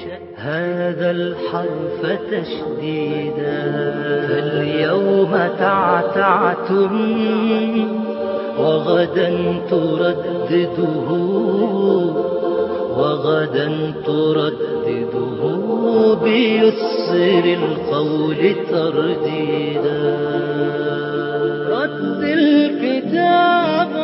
هذا الحرف تشديدا فاليوم تعتعتم وغدا تردده وغدا تردده بيسر القول ترديدا رتل كتاب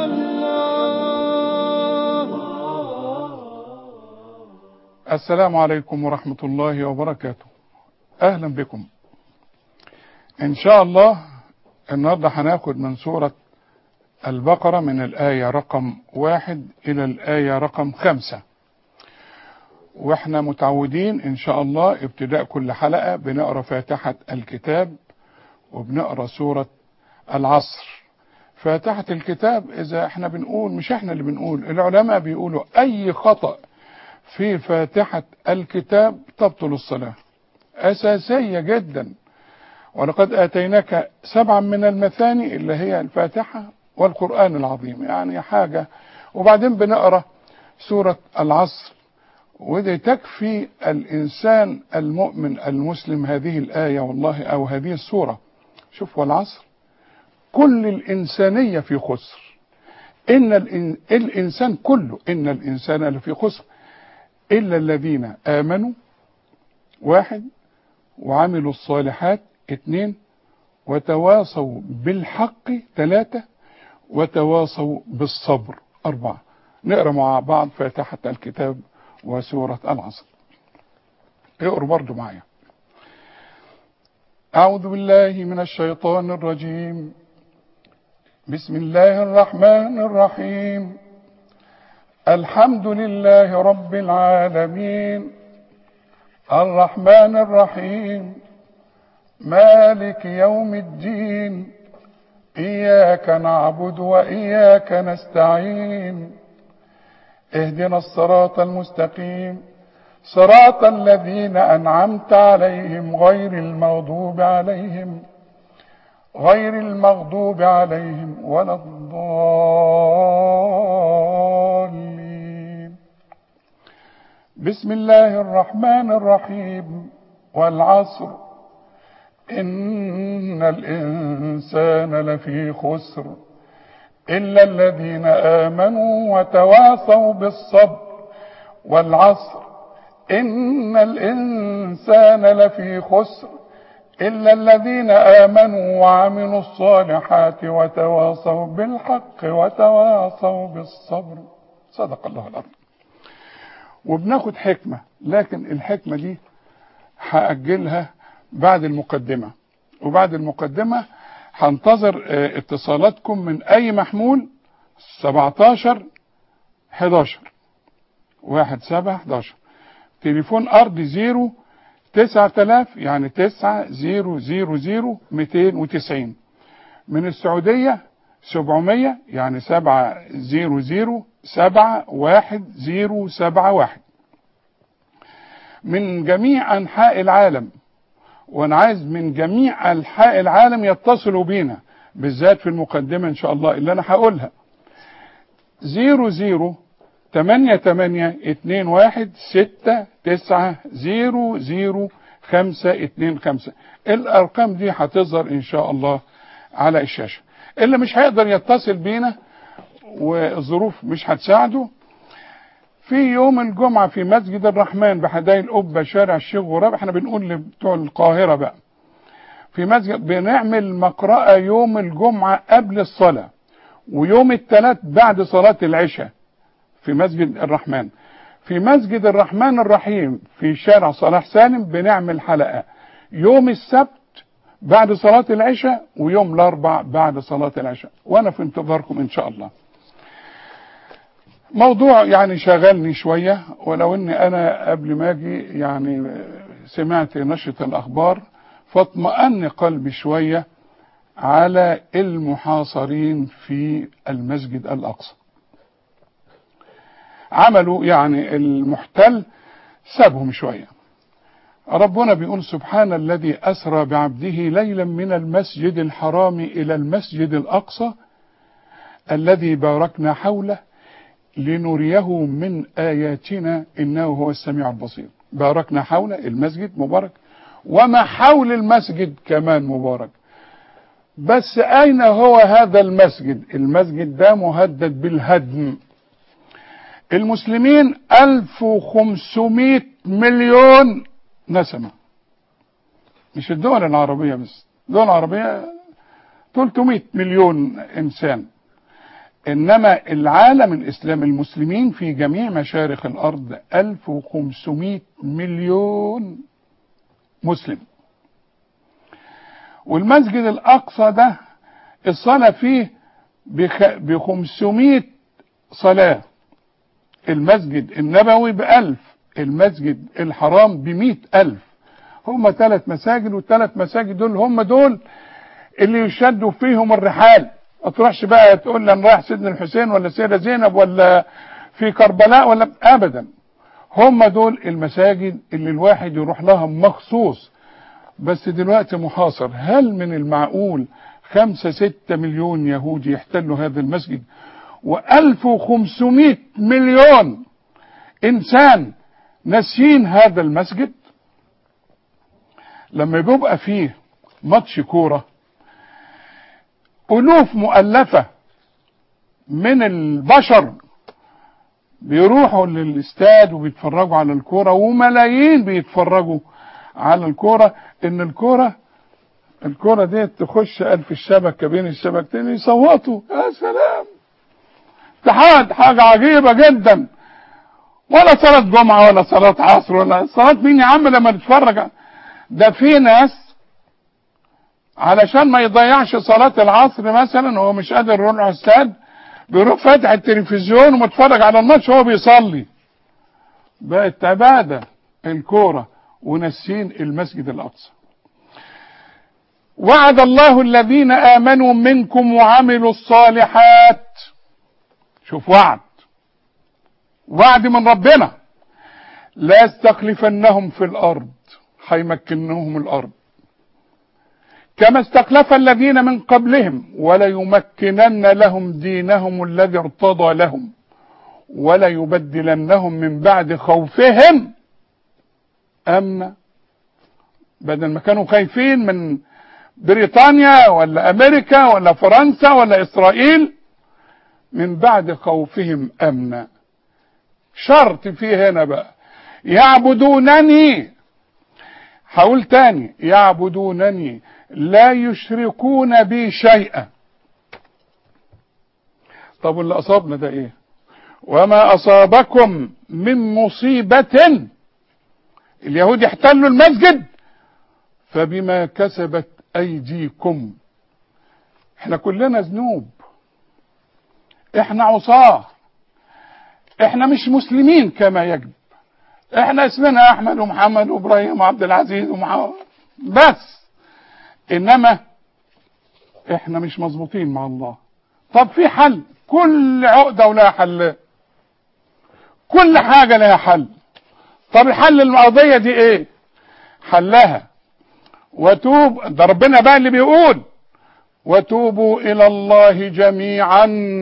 الله السلام عليكم ورحمة الله وبركاته أهلا بكم إن شاء الله النهاردة هناخد من سورة البقرة من الآية رقم واحد إلى الآية رقم خمسة واحنا متعودين إن شاء الله ابتداء كل حلقة بنقرأ فاتحة الكتاب وبنقرأ سورة العصر فاتحة الكتاب إذا احنا بنقول مش احنا اللي بنقول العلماء بيقولوا أي خطأ في فاتحة الكتاب تبطل الصلاة أساسية جدا ولقد آتيناك سبعا من المثاني اللي هي الفاتحة والقرآن العظيم يعني حاجة وبعدين بنقرأ سورة العصر ودي تكفي الإنسان المؤمن المسلم هذه الآية والله أو هذه السورة شوف والعصر كل الإنسانية في خسر إن الإن الإنسان كله إن الإنسان لفي خسر إلا الذين آمنوا واحد وعملوا الصالحات اثنين وتواصوا بالحق ثلاثة وتواصوا بالصبر أربعة نقرأ مع بعض فاتحة الكتاب وسورة العصر اقروا برضو معايا أعوذ بالله من الشيطان الرجيم بسم الله الرحمن الرحيم الحمد لله رب العالمين الرحمن الرحيم مالك يوم الدين إياك نعبد وإياك نستعين اهدنا الصراط المستقيم صراط الذين أنعمت عليهم غير المغضوب عليهم غير المغضوب عليهم ولا الضالين بسم الله الرحمن الرحيم والعصر إن الإنسان لفي خسر إلا الذين آمنوا وتواصوا بالصبر والعصر إن الإنسان لفي خسر إلا الذين آمنوا وعملوا الصالحات وتواصوا بالحق وتواصوا بالصبر صدق الله العظيم وبناخد حكمة لكن الحكمة دي هأجلها بعد المقدمة وبعد المقدمة هنتظر اتصالاتكم من اي محمول 17 11 1 7 11 تليفون ارضي 0 9000 يعني 9 0 0 0 290 من السعودية 700 يعني 7 0 0 7 1 0 7 1 من جميع انحاء العالم وانا عايز من جميع انحاء العالم يتصلوا بينا بالذات في المقدمة ان شاء الله اللي انا هقولها زيرو زيرو تمانية تمانية اتنين واحد ستة تسعة زيرو زيرو خمسة اتنين خمسة الارقام دي هتظهر ان شاء الله على الشاشة اللي مش هيقدر يتصل بينا والظروف مش هتساعده في يوم الجمعة في مسجد الرحمن بحدائق القبة شارع الشيخ غراب احنا بنقول لبتوع القاهرة بقى في مسجد بنعمل مقرأة يوم الجمعة قبل الصلاة ويوم الثلاث بعد صلاة العشاء في مسجد الرحمن في مسجد الرحمن الرحيم في شارع صلاح سالم بنعمل حلقة يوم السبت بعد صلاة العشاء ويوم الاربع بعد صلاة العشاء وانا في انتظاركم ان شاء الله موضوع يعني شغلني شوية ولو اني انا قبل ما اجي يعني سمعت نشرة الاخبار فاطمأن قلبي شوية على المحاصرين في المسجد الاقصى عملوا يعني المحتل سابهم شوية ربنا بيقول سبحان الذي أسرى بعبده ليلا من المسجد الحرام إلى المسجد الأقصى الذي باركنا حوله لنريه من آياتنا إنه هو السميع البصير باركنا حول المسجد مبارك وما حول المسجد كمان مبارك بس أين هو هذا المسجد المسجد ده مهدد بالهدم المسلمين 1500 مليون نسمة مش الدول العربية بس الدول العربية 300 مليون إنسان إنما العالم الإسلامي المسلمين في جميع مشارق الأرض 1500 مليون مسلم والمسجد الأقصى ده الصلاة فيه ب 500 صلاة المسجد النبوي بألف المسجد الحرام بمئة ألف هم ثلاث مساجد والثلاث مساجد دول هم دول اللي يشدوا فيهم الرحال ما تروحش بقى تقول لي انا رايح سيدنا الحسين ولا سيدة زينب ولا في كربلاء ولا ابدا هم دول المساجد اللي الواحد يروح لها مخصوص بس دلوقتي محاصر هل من المعقول خمسة ستة مليون يهودي يحتلوا هذا المسجد وألف وخمسمائة مليون إنسان ناسيين هذا المسجد لما بيبقى فيه ماتش كورة ألوف مؤلفة من البشر بيروحوا للاستاد وبيتفرجوا على الكورة وملايين بيتفرجوا على الكورة ان الكورة الكورة دي تخش ألف الشبكة بين الشبكتين يصوتوا يا سلام اتحاد حاجة عجيبة جدا ولا صلاة جمعة ولا صلاة عصر ولا صلاة مين يا عم لما نتفرج ده في ناس علشان ما يضيعش صلاة العصر مثلا وهو مش قادر يروح الاستاد بيروح فاتح التلفزيون ومتفرج على الماتش وهو بيصلي بقت عبادة الكورة ونسين المسجد الأقصى وعد الله الذين آمنوا منكم وعملوا الصالحات شوف وعد وعد من ربنا لا يستخلفنهم في الأرض هيمكنهم الأرض كما استخلف الذين من قبلهم ولا يمكنن لهم دينهم الذي ارتضى لهم ولا يبدلنهم من بعد خوفهم أمنا بدل ما كانوا خايفين من بريطانيا ولا أمريكا ولا فرنسا ولا إسرائيل من بعد خوفهم أمنا شرط فيه هنا بقى يعبدونني هقول تاني يعبدونني لا يشركون بي شيئا طب واللي أصابنا ده إيه وما أصابكم من مصيبة اليهود يحتلوا المسجد فبما كسبت أيديكم احنا كلنا ذنوب احنا عصاه احنا مش مسلمين كما يجب احنا اسمنا احمد ومحمد وابراهيم وعبد العزيز ومحمد بس انما احنا مش مظبوطين مع الله طب في حل كل عقده ولها حل كل حاجه لها حل طب الحل القضيه دي ايه حلها وتوب ده ربنا بقى اللي بيقول وتوبوا الى الله جميعا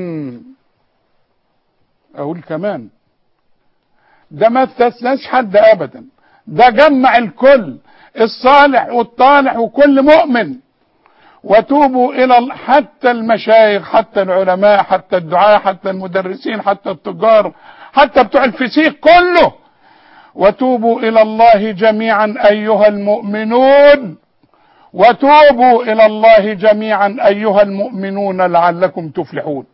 اقول كمان ده ما استثناش حد ابدا ده جمع الكل الصالح والطالح وكل مؤمن وتوبوا الى حتى المشايخ حتى العلماء حتى الدعاة حتى المدرسين حتى التجار حتى بتوع الفسيق كله وتوبوا الى الله جميعا ايها المؤمنون وتوبوا الى الله جميعا ايها المؤمنون لعلكم تفلحون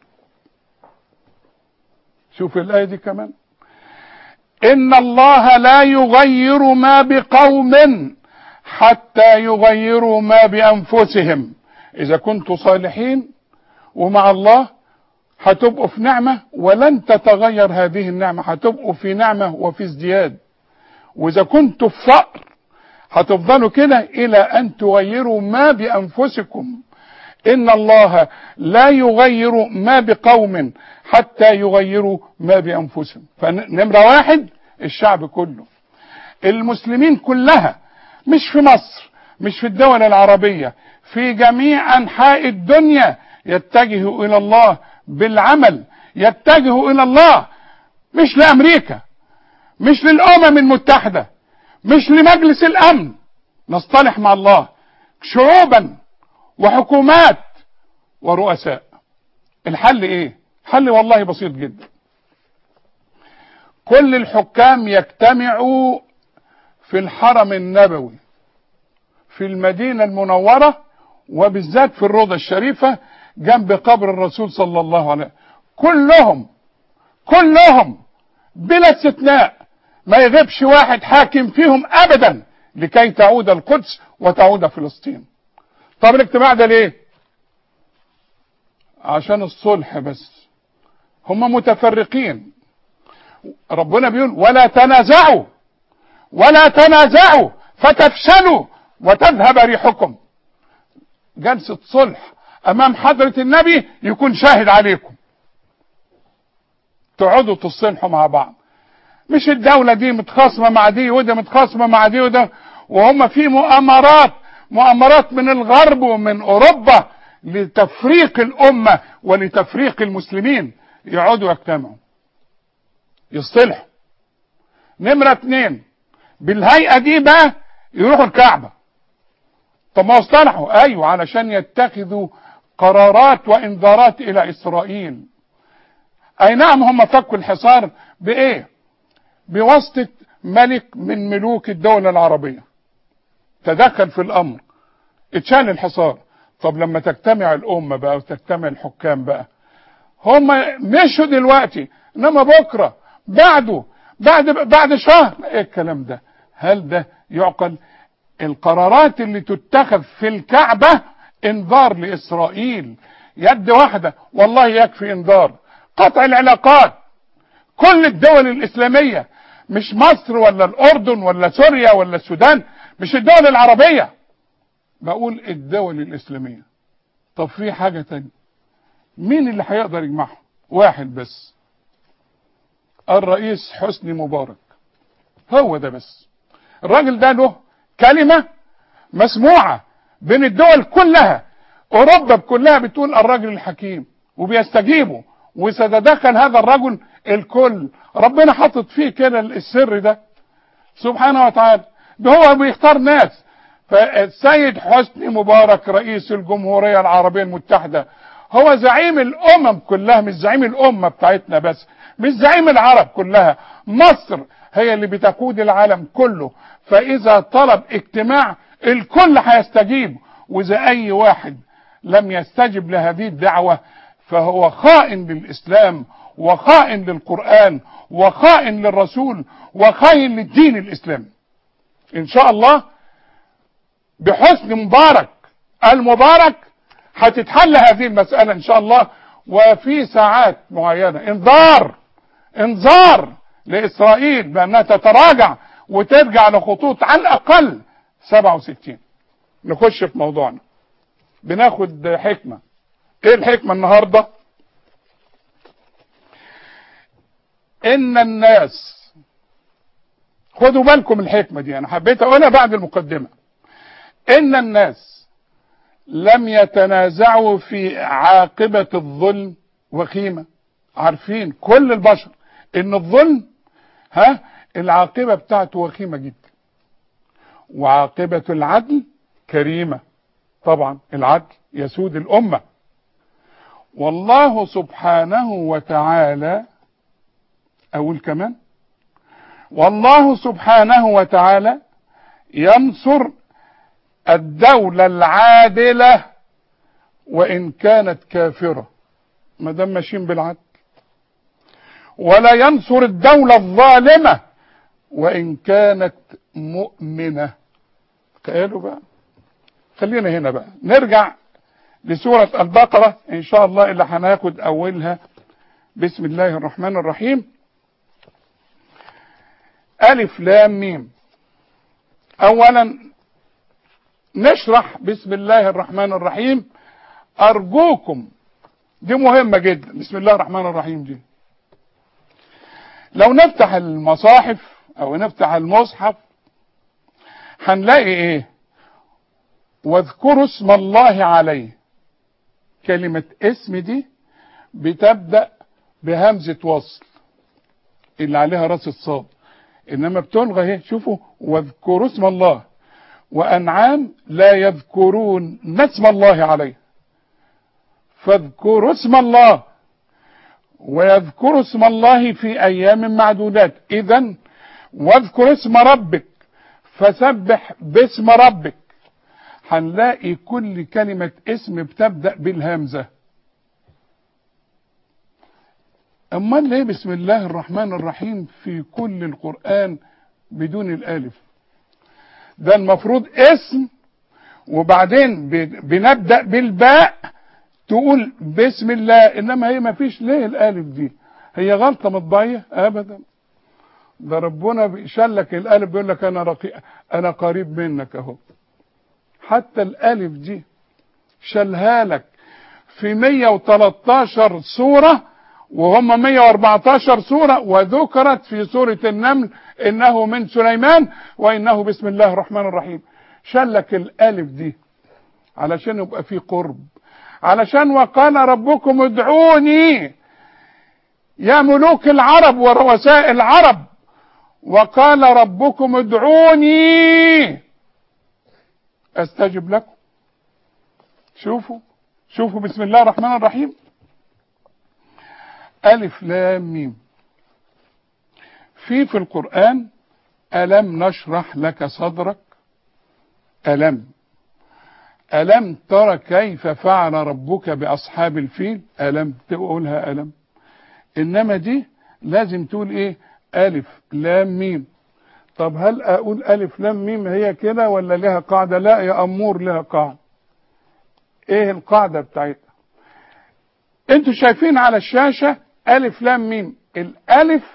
شوف الايه دي كمان ان الله لا يغير ما بقوم حتى يغيروا ما بانفسهم اذا كنتم صالحين ومع الله هتبقوا في نعمه ولن تتغير هذه النعمه هتبقوا في نعمه وفي ازدياد واذا كنتم في فقر هتفضلوا كده الى ان تغيروا ما بانفسكم ان الله لا يغير ما بقوم حتى يغيروا ما بانفسهم فنمره واحد الشعب كله المسلمين كلها مش في مصر مش في الدول العربيه في جميع انحاء الدنيا يتجهوا الى الله بالعمل يتجهوا الى الله مش لامريكا مش للامم المتحده مش لمجلس الامن نصطلح مع الله شعوبا وحكومات ورؤساء الحل ايه حل والله بسيط جدا كل الحكام يجتمعوا في الحرم النبوي في المدينة المنورة وبالذات في الروضة الشريفة جنب قبر الرسول صلى الله عليه وسلم كلهم كلهم بلا استثناء ما يغيبش واحد حاكم فيهم ابدا لكي تعود القدس وتعود فلسطين طب الاجتماع ده ليه عشان الصلح بس هم متفرقين ربنا بيقول ولا تنازعوا ولا تنازعوا فتفشلوا وتذهب ريحكم جلسة صلح امام حضرة النبي يكون شاهد عليكم تقعدوا تصلحوا مع بعض مش الدولة دي متخاصمة مع دي وده متخاصمة مع دي وده وهم في مؤامرات مؤامرات من الغرب ومن اوروبا لتفريق الامة ولتفريق المسلمين يقعدوا يجتمعوا يصطلحوا نمرة اتنين بالهيئة دي بقى يروحوا الكعبة طب ما اصطلحوا ايوه علشان يتخذوا قرارات وانذارات الى اسرائيل اي نعم هم فكوا الحصار بايه بواسطة ملك من ملوك الدولة العربية تدخل في الامر اتشال الحصار طب لما تجتمع الامة بقى وتجتمع الحكام بقى هم مشوا دلوقتي انما بكرة بعده بعد بعد شهر ايه الكلام ده هل ده يعقل القرارات اللي تتخذ في الكعبة انذار لاسرائيل يد واحدة والله يكفي انذار قطع العلاقات كل الدول الاسلامية مش مصر ولا الاردن ولا سوريا ولا السودان مش الدول العربية بقول الدول الاسلامية طب في حاجة تانية مين اللي هيقدر يجمعهم واحد بس الرئيس حسني مبارك هو ده بس الراجل ده له كلمة مسموعة بين الدول كلها اوروبا كلها بتقول الراجل الحكيم وبيستجيبوا وسيتدخل هذا الرجل الكل ربنا حاطط فيه كده السر ده سبحانه وتعالى ده هو بيختار ناس فالسيد حسني مبارك رئيس الجمهورية العربية المتحدة هو زعيم الامم كلها مش زعيم الامة بتاعتنا بس مش زعيم العرب كلها مصر هي اللي بتقود العالم كله فاذا طلب اجتماع الكل هيستجيب واذا اي واحد لم يستجب لهذه الدعوة فهو خائن للاسلام وخائن للقرآن وخائن للرسول وخائن للدين الاسلامي ان شاء الله بحسن مبارك المبارك هتتحل هذه المسألة ان شاء الله وفي ساعات معينة انذار انذار لاسرائيل بانها تتراجع وترجع لخطوط على الاقل 67 نخش في موضوعنا بناخد حكمة ايه الحكمة النهاردة ان الناس خدوا بالكم الحكمة دي انا حبيت اقولها بعد المقدمة ان الناس لم يتنازعوا في عاقبة الظلم وخيمة عارفين كل البشر ان الظلم ها العاقبة بتاعته وخيمة جدا وعاقبة العدل كريمة طبعا العدل يسود الأمة والله سبحانه وتعالى أقول كمان والله سبحانه وتعالى ينصر الدولة العادلة وإن كانت كافرة ما دام ماشيين بالعدل ولا ينصر الدولة الظالمة وإن كانت مؤمنة تخيلوا بقى خلينا هنا بقى نرجع لسورة البقرة إن شاء الله اللي هناخد أولها بسم الله الرحمن الرحيم ألف لام ميم أولا نشرح بسم الله الرحمن الرحيم أرجوكم دي مهمة جدا بسم الله الرحمن الرحيم دي لو نفتح المصاحف أو نفتح المصحف هنلاقي إيه واذكروا اسم الله عليه كلمة اسم دي بتبدأ بهمزة وصل اللي عليها راس الصاد انما بتلغى اهي شوفوا واذكروا اسم الله وانعام لا يذكرون اسم الله عليه فاذكروا اسم الله ويذكروا اسم الله في ايام معدودات اذا واذكر اسم ربك فسبح باسم ربك هنلاقي كل كلمة اسم بتبدأ بالهمزة امال ليه بسم الله الرحمن الرحيم في كل القرآن بدون الالف ده المفروض اسم وبعدين بنبدأ بالباء تقول بسم الله انما هي ما فيش ليه الالف دي هي غلطة مطبعية ابدا ده ربنا شلك الالف بيقول لك انا رقي انا قريب منك اهو حتى الالف دي شالها لك في 113 سورة وهم 114 سورة وذكرت في سورة النمل انه من سليمان وانه بسم الله الرحمن الرحيم شلك الالف دي علشان يبقى في قرب علشان وقال ربكم ادعوني يا ملوك العرب ورؤساء العرب وقال ربكم ادعوني استجب لكم شوفوا شوفوا بسم الله الرحمن الرحيم ألف لام ميم في في القرآن ألم نشرح لك صدرك ألم ألم ترى كيف فعل ربك بأصحاب الفيل ألم تقولها ألم إنما دي لازم تقول إيه ألف لام ميم طب هل أقول ألف لام ميم هي كده ولا لها قاعدة لا يا أمور لها قاعدة إيه القاعدة بتاعتها انتوا شايفين على الشاشة ألف لام ميم الألف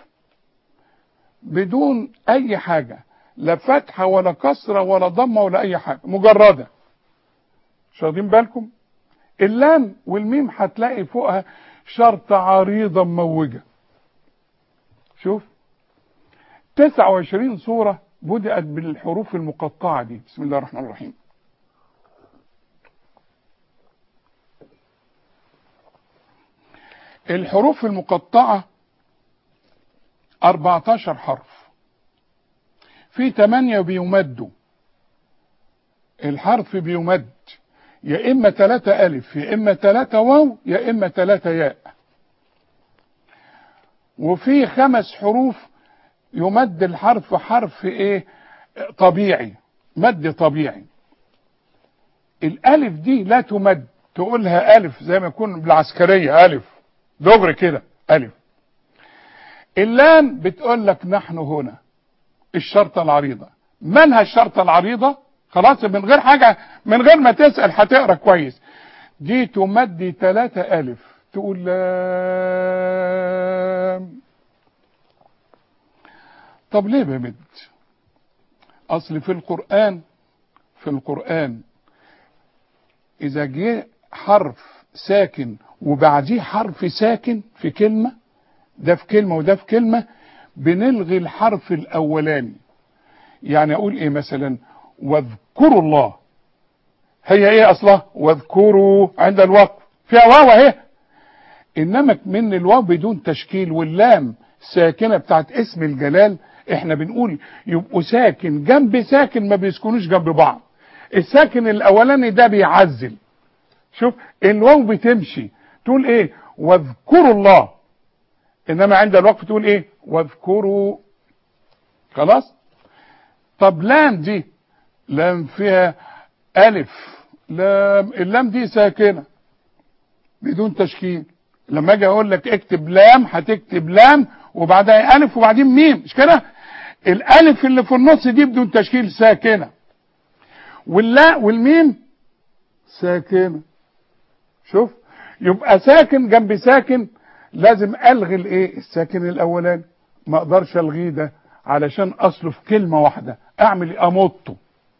بدون أي حاجة لا فتحة ولا كسرة ولا ضمة ولا أي حاجة مجردة مش واخدين بالكم اللام والميم هتلاقي فوقها شرطة عريضة مموجة شوف 29 سورة بدأت بالحروف المقطعة دي بسم الله الرحمن الرحيم الحروف المقطعة 14 حرف في 8 بيمدوا الحرف بيمد يا إما 3 ألف يا إما 3 واو يا إما 3 ياء وفي خمس حروف يمد الحرف حرف ايه طبيعي مد طبيعي الالف دي لا تمد تقولها الف زي ما يكون بالعسكرية الف دغري كده الف اللام بتقول لك نحن هنا الشرطة العريضة مالها الشرطة العريضة خلاص من غير حاجة من غير ما تسأل هتقرا كويس دي تمدي ثلاثة ألف تقول لام طب ليه بمد اصل في القرآن في القرآن اذا جه حرف ساكن وبعديه حرف ساكن في كلمة ده في كلمة وده في كلمة بنلغي الحرف الاولاني يعني اقول ايه مثلا واذكروا الله هي ايه اصلها واذكروا عند الوقف فيها واو اهي انما من الواو بدون تشكيل واللام ساكنة بتاعت اسم الجلال احنا بنقول يبقوا ساكن جنب ساكن ما بيسكنوش جنب بعض الساكن الاولاني ده بيعزل شوف الواو بتمشي تقول ايه واذكروا الله انما عند الوقف تقول ايه واذكروا خلاص طب لام دي لام فيها الف لام اللام دي ساكنه بدون تشكيل لما اجي اقول لك اكتب لام هتكتب لام وبعدها الف وبعدين ميم مش كده الالف اللي في النص دي بدون تشكيل ساكنه واللا والميم ساكنه شوف يبقى ساكن جنب ساكن لازم الغي الايه الساكن الاولاني ما اقدرش الغيه ده علشان اصله في كلمه واحده اعمل امطه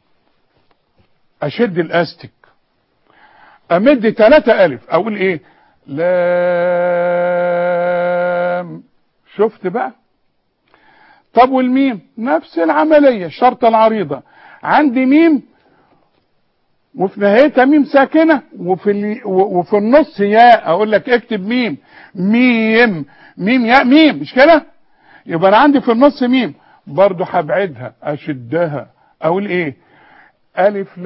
اشد الاستك امد ثلاثة الف اقول ايه لام شفت بقى طب والميم نفس العملية الشرطة العريضة عندي ميم وفي نهايتها ميم ساكنة وفي ال... وفي النص ياء اقول لك اكتب ميم ميم ميم ياء ميم مش كده يبقى انا عندي في النص ميم برضو هبعدها اشدها اقول ايه الف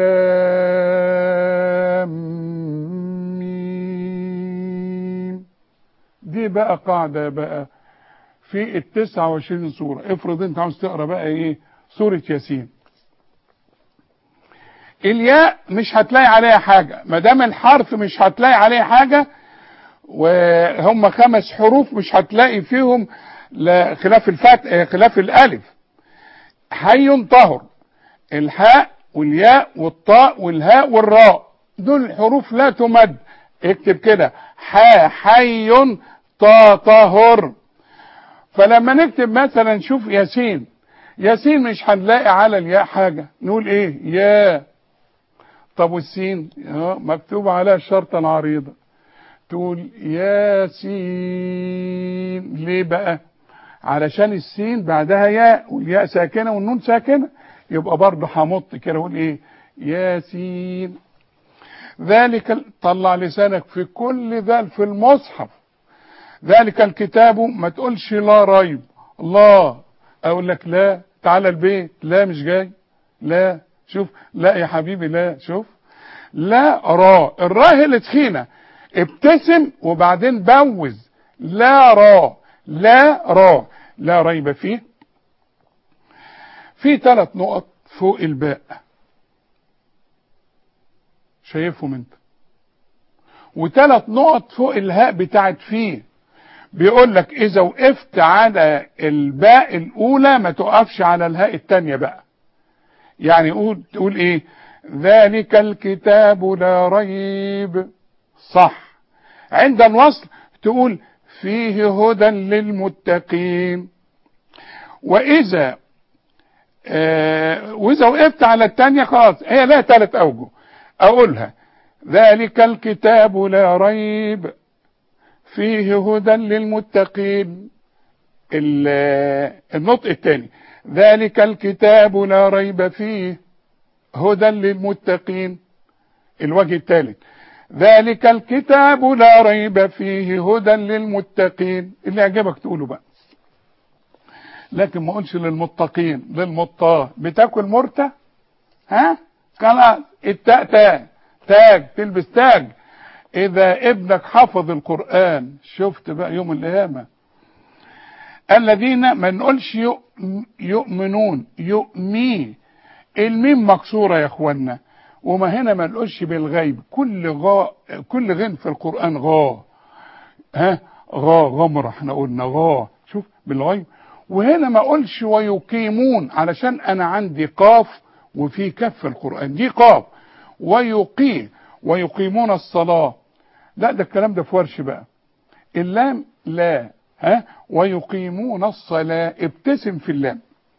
لام ميم دي بقى قاعدة بقى في التسعة وعشرين سورة افرض انت عاوز تقرا بقى ايه سورة ياسين الياء مش هتلاقي عليها حاجة ما دام الحرف مش هتلاقي عليه حاجة وهم خمس حروف مش هتلاقي فيهم لا خلاف الفتح خلاف الالف حي طهر الحاء والياء والطاء والهاء والراء دول الحروف لا تمد اكتب كده حا حي طا طهر فلما نكتب مثلا شوف ياسين ياسين مش هنلاقي على الياء حاجة نقول ايه يا طب والسين اه مكتوب عليها الشرطة العريضة تقول ياسين ليه بقى علشان السين بعدها ياء والياء ساكنة والنون ساكنة يبقى برضه همط كده اقول ايه ياسين ذلك طلع لسانك في كل ذلك في المصحف ذلك الكتاب ما تقولش لا ريب لا اقول لك لا تعالى البيت لا مش جاي لا شوف لا يا حبيبي لا شوف لا را الراء هي اللي تخينه ابتسم وبعدين بوز لا را لا را لا ريب فيه في ثلاث نقط فوق الباء شايفهم انت وثلاث نقط فوق الهاء بتاعت فيه بيقول لك اذا وقفت على الباء الاولى ما تقفش على الهاء الثانيه بقى يعني قول تقول ايه ذلك الكتاب لا ريب صح عند الوصل تقول فيه هدى للمتقين واذا آه واذا وقفت على الثانيه خلاص هي لها ثلاث اوجه اقولها ذلك الكتاب لا ريب فيه هدى للمتقين النطق الثاني ذلك الكتاب لا ريب فيه هدى للمتقين الوجه الثالث ذلك الكتاب لا ريب فيه هدى للمتقين اللي يعجبك تقوله بقى لكن ما اقولش للمتقين للمطاه بتاكل مرتة ها خلاص التاء تاج تاج تلبس تاج اذا ابنك حفظ القرآن شفت بقى يوم القيامة الذين ما نقولش يؤمنون يؤمي الميم مكسورة يا اخوانا وما هنا ما نقولش بالغيب كل غاء كل غين في القرآن غا ها غا غمرة احنا قلنا غا شوف بالغيب وهنا ما اقولش ويقيمون علشان انا عندي قاف وفي كف في القرآن دي قاف ويقيم ويقيمون الصلاة لا ده الكلام ده في ورش بقى اللام لا ها ويقيمون الصلاة ابتسم في اللام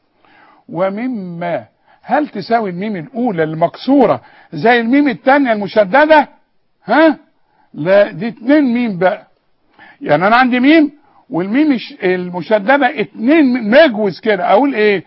ومما هل تساوي الميم الاولى المكسورة زي الميم الثانية المشددة ها لا دي اتنين ميم بقى يعني انا عندي ميم والميم المشددة اتنين مجوز كده اقول ايه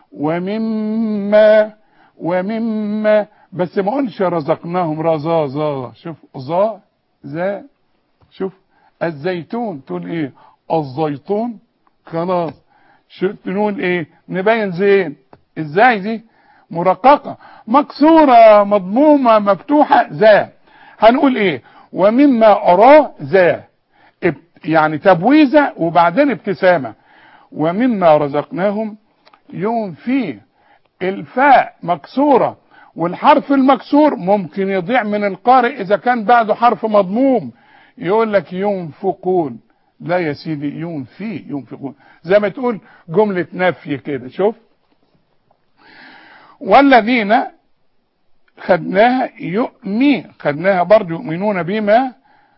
ومما ومما بس ما اقولش رزقناهم رزا زا شوف ظا ذا شوف الزيتون تقول ايه الزيتون خلاص شو نقول ايه نبين زين ازاي دي مرققة مكسورة مضمومة مفتوحة ذا هنقول ايه ومما اراه ذا يعني تبويزة وبعدين ابتسامة ومما رزقناهم ينفي الفاء مكسورة والحرف المكسور ممكن يضيع من القارئ اذا كان بعده حرف مضموم يقول لك ينفقون لا يا سيدي ينفي ينفقون زي ما تقول جملة نفي كده شوف والذين خدناها يؤمي خدناها برضه يؤمنون بما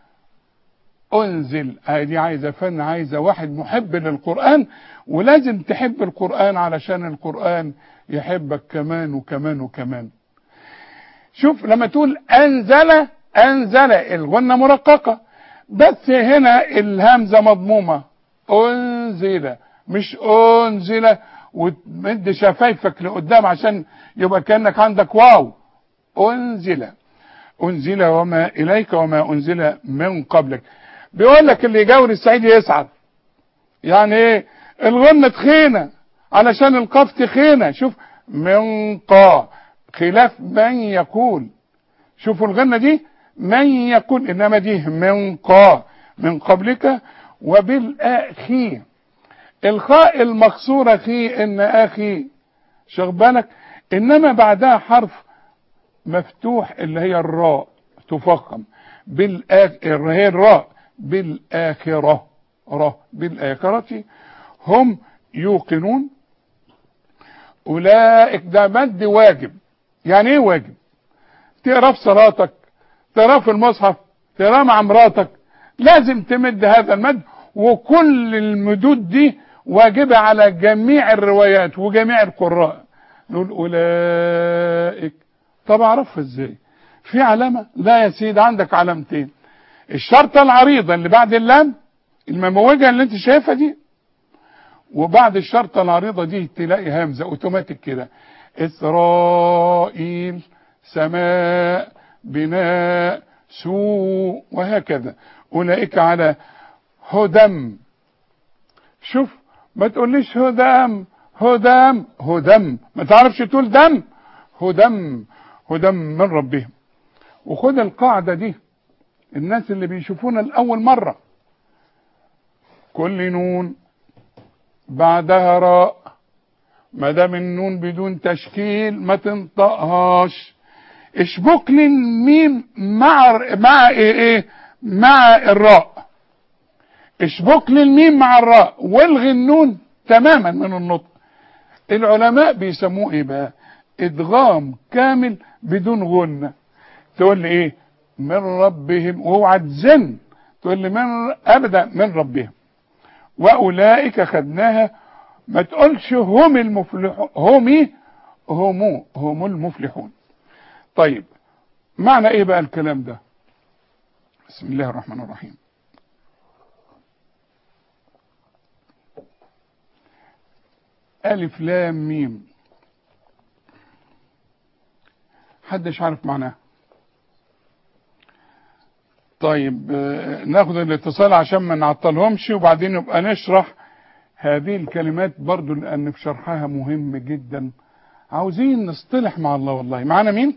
انزل دي عايزه فن عايزه واحد محب للقران ولازم تحب القران علشان القران يحبك كمان وكمان وكمان شوف لما تقول انزل انزل الغنه مرققه بس هنا الهمزه مضمومه انزل مش انزل وتمد شفايفك لقدام عشان يبقى كانك عندك واو انزل انزل وما اليك وما انزل من قبلك بيقول لك اللي يجاور السعيد يسعد يعني ايه الغنة تخينة علشان القاف تخينة شوف من قا خلاف من يقول شوفوا الغنة دي من يقول انما دي من قا من قبلك وبالاخي الخاء المكسورة في ان اخي شغل بالك انما بعدها حرف مفتوح اللي هي الراء تفخم بالآخ... هي الراء بالآخرة را بالآخرة هم يوقنون أولئك ده مد واجب يعني ايه واجب تقرا في صلاتك تقرا في المصحف تقرا مع مراتك لازم تمد هذا المد وكل المدود دي واجبة على جميع الروايات وجميع القراء نقول أولئك طب أعرفها إزاي في علامة لا يا سيدي عندك علامتين الشرطة العريضة اللي بعد اللام المموجة اللي انت شايفها دي وبعد الشرطة العريضة دي تلاقي همزة اوتوماتيك كده إسرائيل سماء بناء سوء وهكذا أولئك على هدم شوف ما تقوليش هدام هدام هدم ما تعرفش تقول دم هدم هدم من ربهم وخد القاعدة دي الناس اللي بيشوفونا الأول مرة كل نون بعدها راء ما دام النون بدون تشكيل ما تنطقهاش اشبك لي الميم مع مع ايه ايه مع الراء اشبك لي الميم مع الراء والغي النون تماما من النطق العلماء بيسموه ايه بقى ادغام كامل بدون غنة تقول لي ايه من ربهم واوعى تزن تقول لي من ابدا من ربهم واولئك خدناها ما تقولش هم المفلحون هم هم هم المفلحون طيب معنى ايه بقى الكلام ده بسم الله الرحمن الرحيم ألف لام ميم حدش عارف معناها طيب آه، ناخد الاتصال عشان ما نعطلهمش وبعدين نبقى نشرح هذه الكلمات برضو لأن في شرحها مهم جدا عاوزين نصطلح مع الله والله معانا مين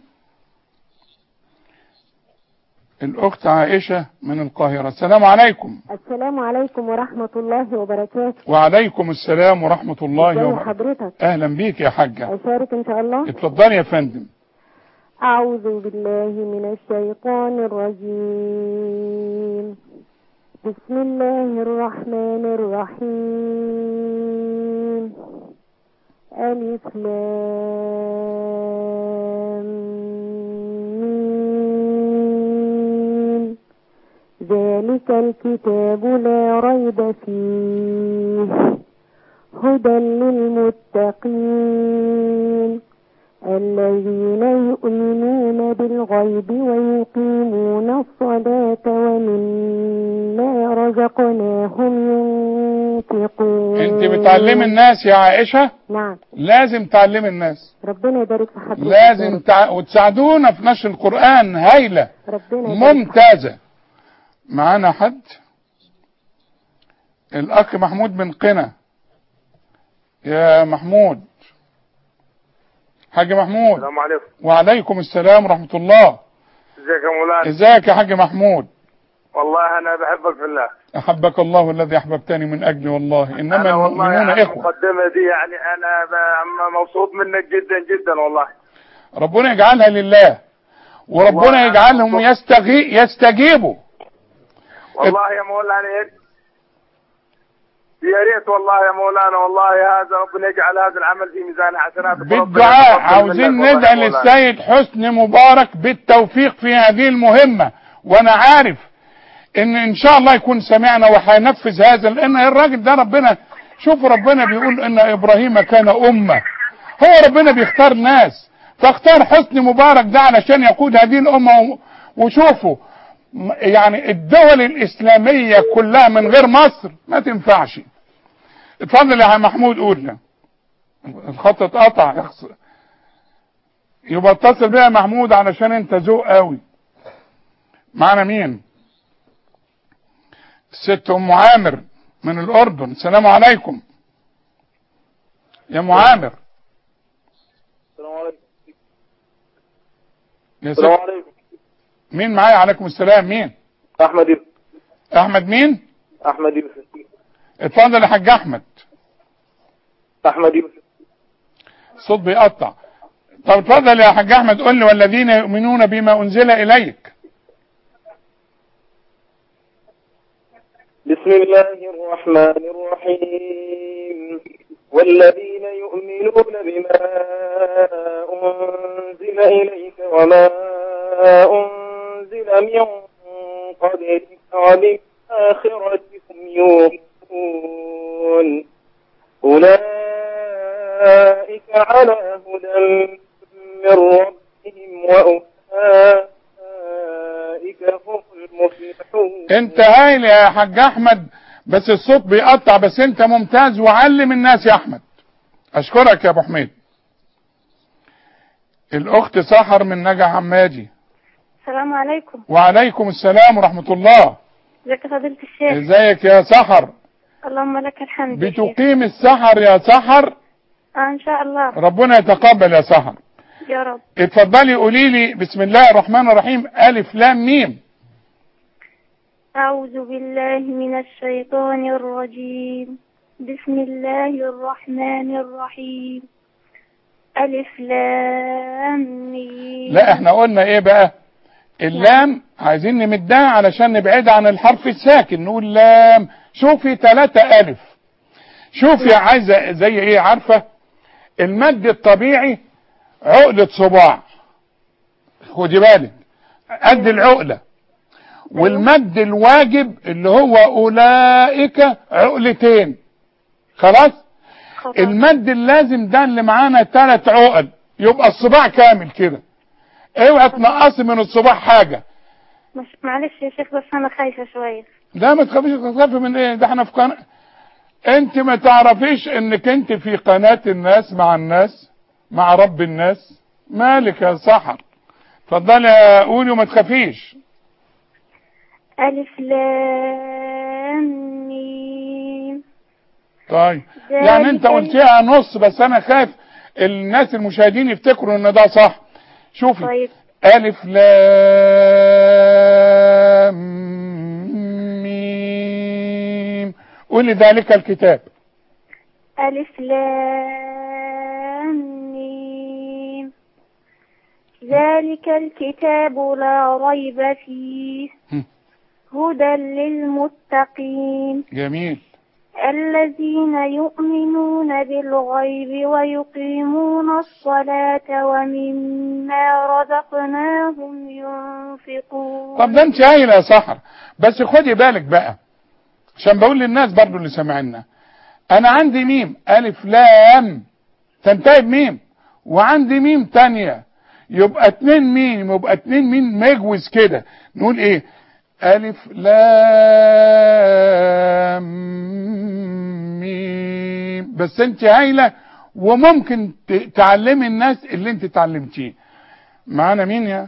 الأخت عائشة من القاهرة السلام عليكم السلام عليكم ورحمة الله وبركاته وعليكم السلام ورحمة الله ازي وبركاته حضرتك أهلا بيك يا حاجة أشارك إن شاء الله اتفضلي يا فندم أعوذ بالله من الشيطان الرجيم بسم الله الرحمن الرحيم ألف لام ميم ذلك الكتاب لا ريب فيه هدى للمتقين الذين يؤمنون بالغيب ويقيمون الصلاة ومما رزقناهم ينفقون انت بتعلمي الناس يا عائشة نعم لازم تعلمي الناس ربنا يبارك في حضرتك لازم تع... وتساعدونا في نشر القرآن هايلة ربنا يبارك ممتازة معانا حد الأخ محمود بن قنا يا محمود حاج محمود السلام عليكم وعليكم السلام ورحمة الله ازيك يا مولانا ازيك يا حاج محمود والله انا بحبك في الله أحبك الله الذي أحببتني من أجلي والله إنما انا والله المؤمنون يعني إخوة المقدمه دي يعني انا ب- مبسوط منك جدا جدا والله ربنا يجعلها لله وربنا والله يجعلهم أنا يستغي... يستجيبوا والله يا مولانا يا ريت- يا ريت والله يا مولانا والله هذا ربنا يجعل هذا العمل في ميزان حسناتك وربنا بالدعاء يتقبل عاوزين منك والله ندعي يا مولانا. للسيد حسني مبارك بالتوفيق في هذه المهمة وانا عارف ان ان شاء الله يكون سمعنا وهينفذ هذا لان الراجل ده ربنا شوف ربنا بيقول ان ابراهيم كان امة هو ربنا بيختار ناس فاختار حسني مبارك ده علشان يقود هذه الامة و- وشوفوا م- يعني الدول الاسلامية كلها من غير مصر ما تنفعش اتفضل يا محمود قول لنا الخط اتقطع اخس- يبقى اتصل بيها محمود علشان انت ذوق قوي معانا مين الست ام عامر من الاردن السلام عليكم يا ام عامر السلام عليكم يا السلام ست عليكم مين معايا عليكم السلام مين احمد يوسف احمد مين احمد يوسف اتفضل يا حاج احمد احمد يوسف الصوت بيقطع طب اتفضل يا حاج احمد قول لي والذين يؤمنون بما انزل اليك بسم الله الرحمن الرحيم والذين يؤمنون بما أنزل إليك وما أنزل من قبلك وبالآخرة هم يوقنون أولئك على هدى من ربهم وأولئك هم المفلحون انت هايل يا حاج احمد بس الصوت بيقطع بس انت ممتاز وعلم الناس يا احمد اشكرك يا ابو حميد الاخت سحر من نجع عمادي السلام عليكم وعليكم السلام ورحمة الله ازيك يا فضيلة الشيخ ازيك يا سحر اللهم لك الحمد يا شيخ. بتقيم السحر يا سحر آه ان شاء الله ربنا يتقبل يا سحر يا رب اتفضلي قولي لي بسم الله الرحمن الرحيم الف لام ميم أعوذ بالله من الشيطان الرجيم بسم الله الرحمن الرحيم ألف لام ميم لا احنا قلنا ايه بقى اللام عايزين نمدها علشان نبعد عن الحرف الساكن نقول لام شوفي ثلاثة ألف شوفي عايزة زي ايه عارفة المد الطبيعي عقلة صباع خدي بالك قد العقلة والمد الواجب اللي هو أولئك عقلتين خلاص خلاص. المد اللازم ده اللي معانا ثلاث عقل يبقى الصباع كامل كده اوعى تنقصي من الصباع حاجة مش معلش يا شيخ بس أنا خايفة شوية لا ما تخافيش تخافي من ايه ده احنا في قناة انت ما تعرفيش انك انت في قناة الناس مع الناس مع رب الناس مالك يا سحر اتفضلي يا قولي وما تخافيش ألف لام ميم طيب يعني انت ذلك- قلتيها نص بس انا خايف الناس المشاهدين يفتكروا ان ده صح شوفي طيب ألف لام ميم قولي ذلك الكتاب ألف لام ميم ذلك الكتاب لا ريب فيه هم. هدى للمتقين جميل الذين يؤمنون بالغيب ويقيمون الصلاة ومما رزقناهم ينفقون طب ده انت هايله يا سحر بس خدي بالك بقى عشان بقول للناس برضو اللي سامعينا انا عندي ميم الف لام تنتهي بميم وعندي ميم تانية يبقى اتنين ميم يبقى اتنين ميم مجوز كده نقول ايه الف لام ميم بس انت هايله وممكن ت- تعلمي الناس اللي انت تعلمتيه معانا مين يا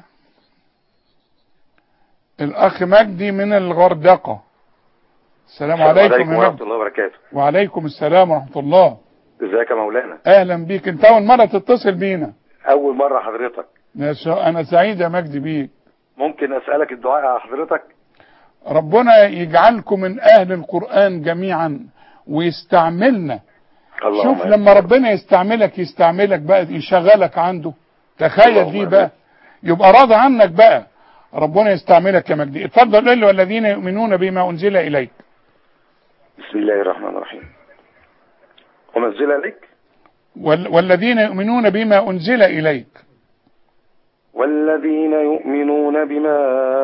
الاخ مجدي من الغردقه السلام عليكم يا ورحمة مجدي الله وبركاته وعليكم السلام ورحمه الله ازيك يا مولانا اهلا بيك انت اول مره تتصل بينا اول مرة حضرتك يا شا- انا سعيد يا مجدي بيك ممكن اسألك الدعاء على حضرتك ربنا يجعلكم من اهل القران جميعا ويستعملنا اللهم شوف لما ربنا يستعملك يستعملك بقى يشغلك عنده تخيل اللهم دي آمين. بقى يبقى راضي عنك بقى ربنا يستعملك يا مجدي اتفضل قل والذين يؤمنون بما انزل اليك بسم الله الرحمن الرحيم ومنزل عليك وال- والذين يؤمنون بما انزل اليك والذين يؤمنون بما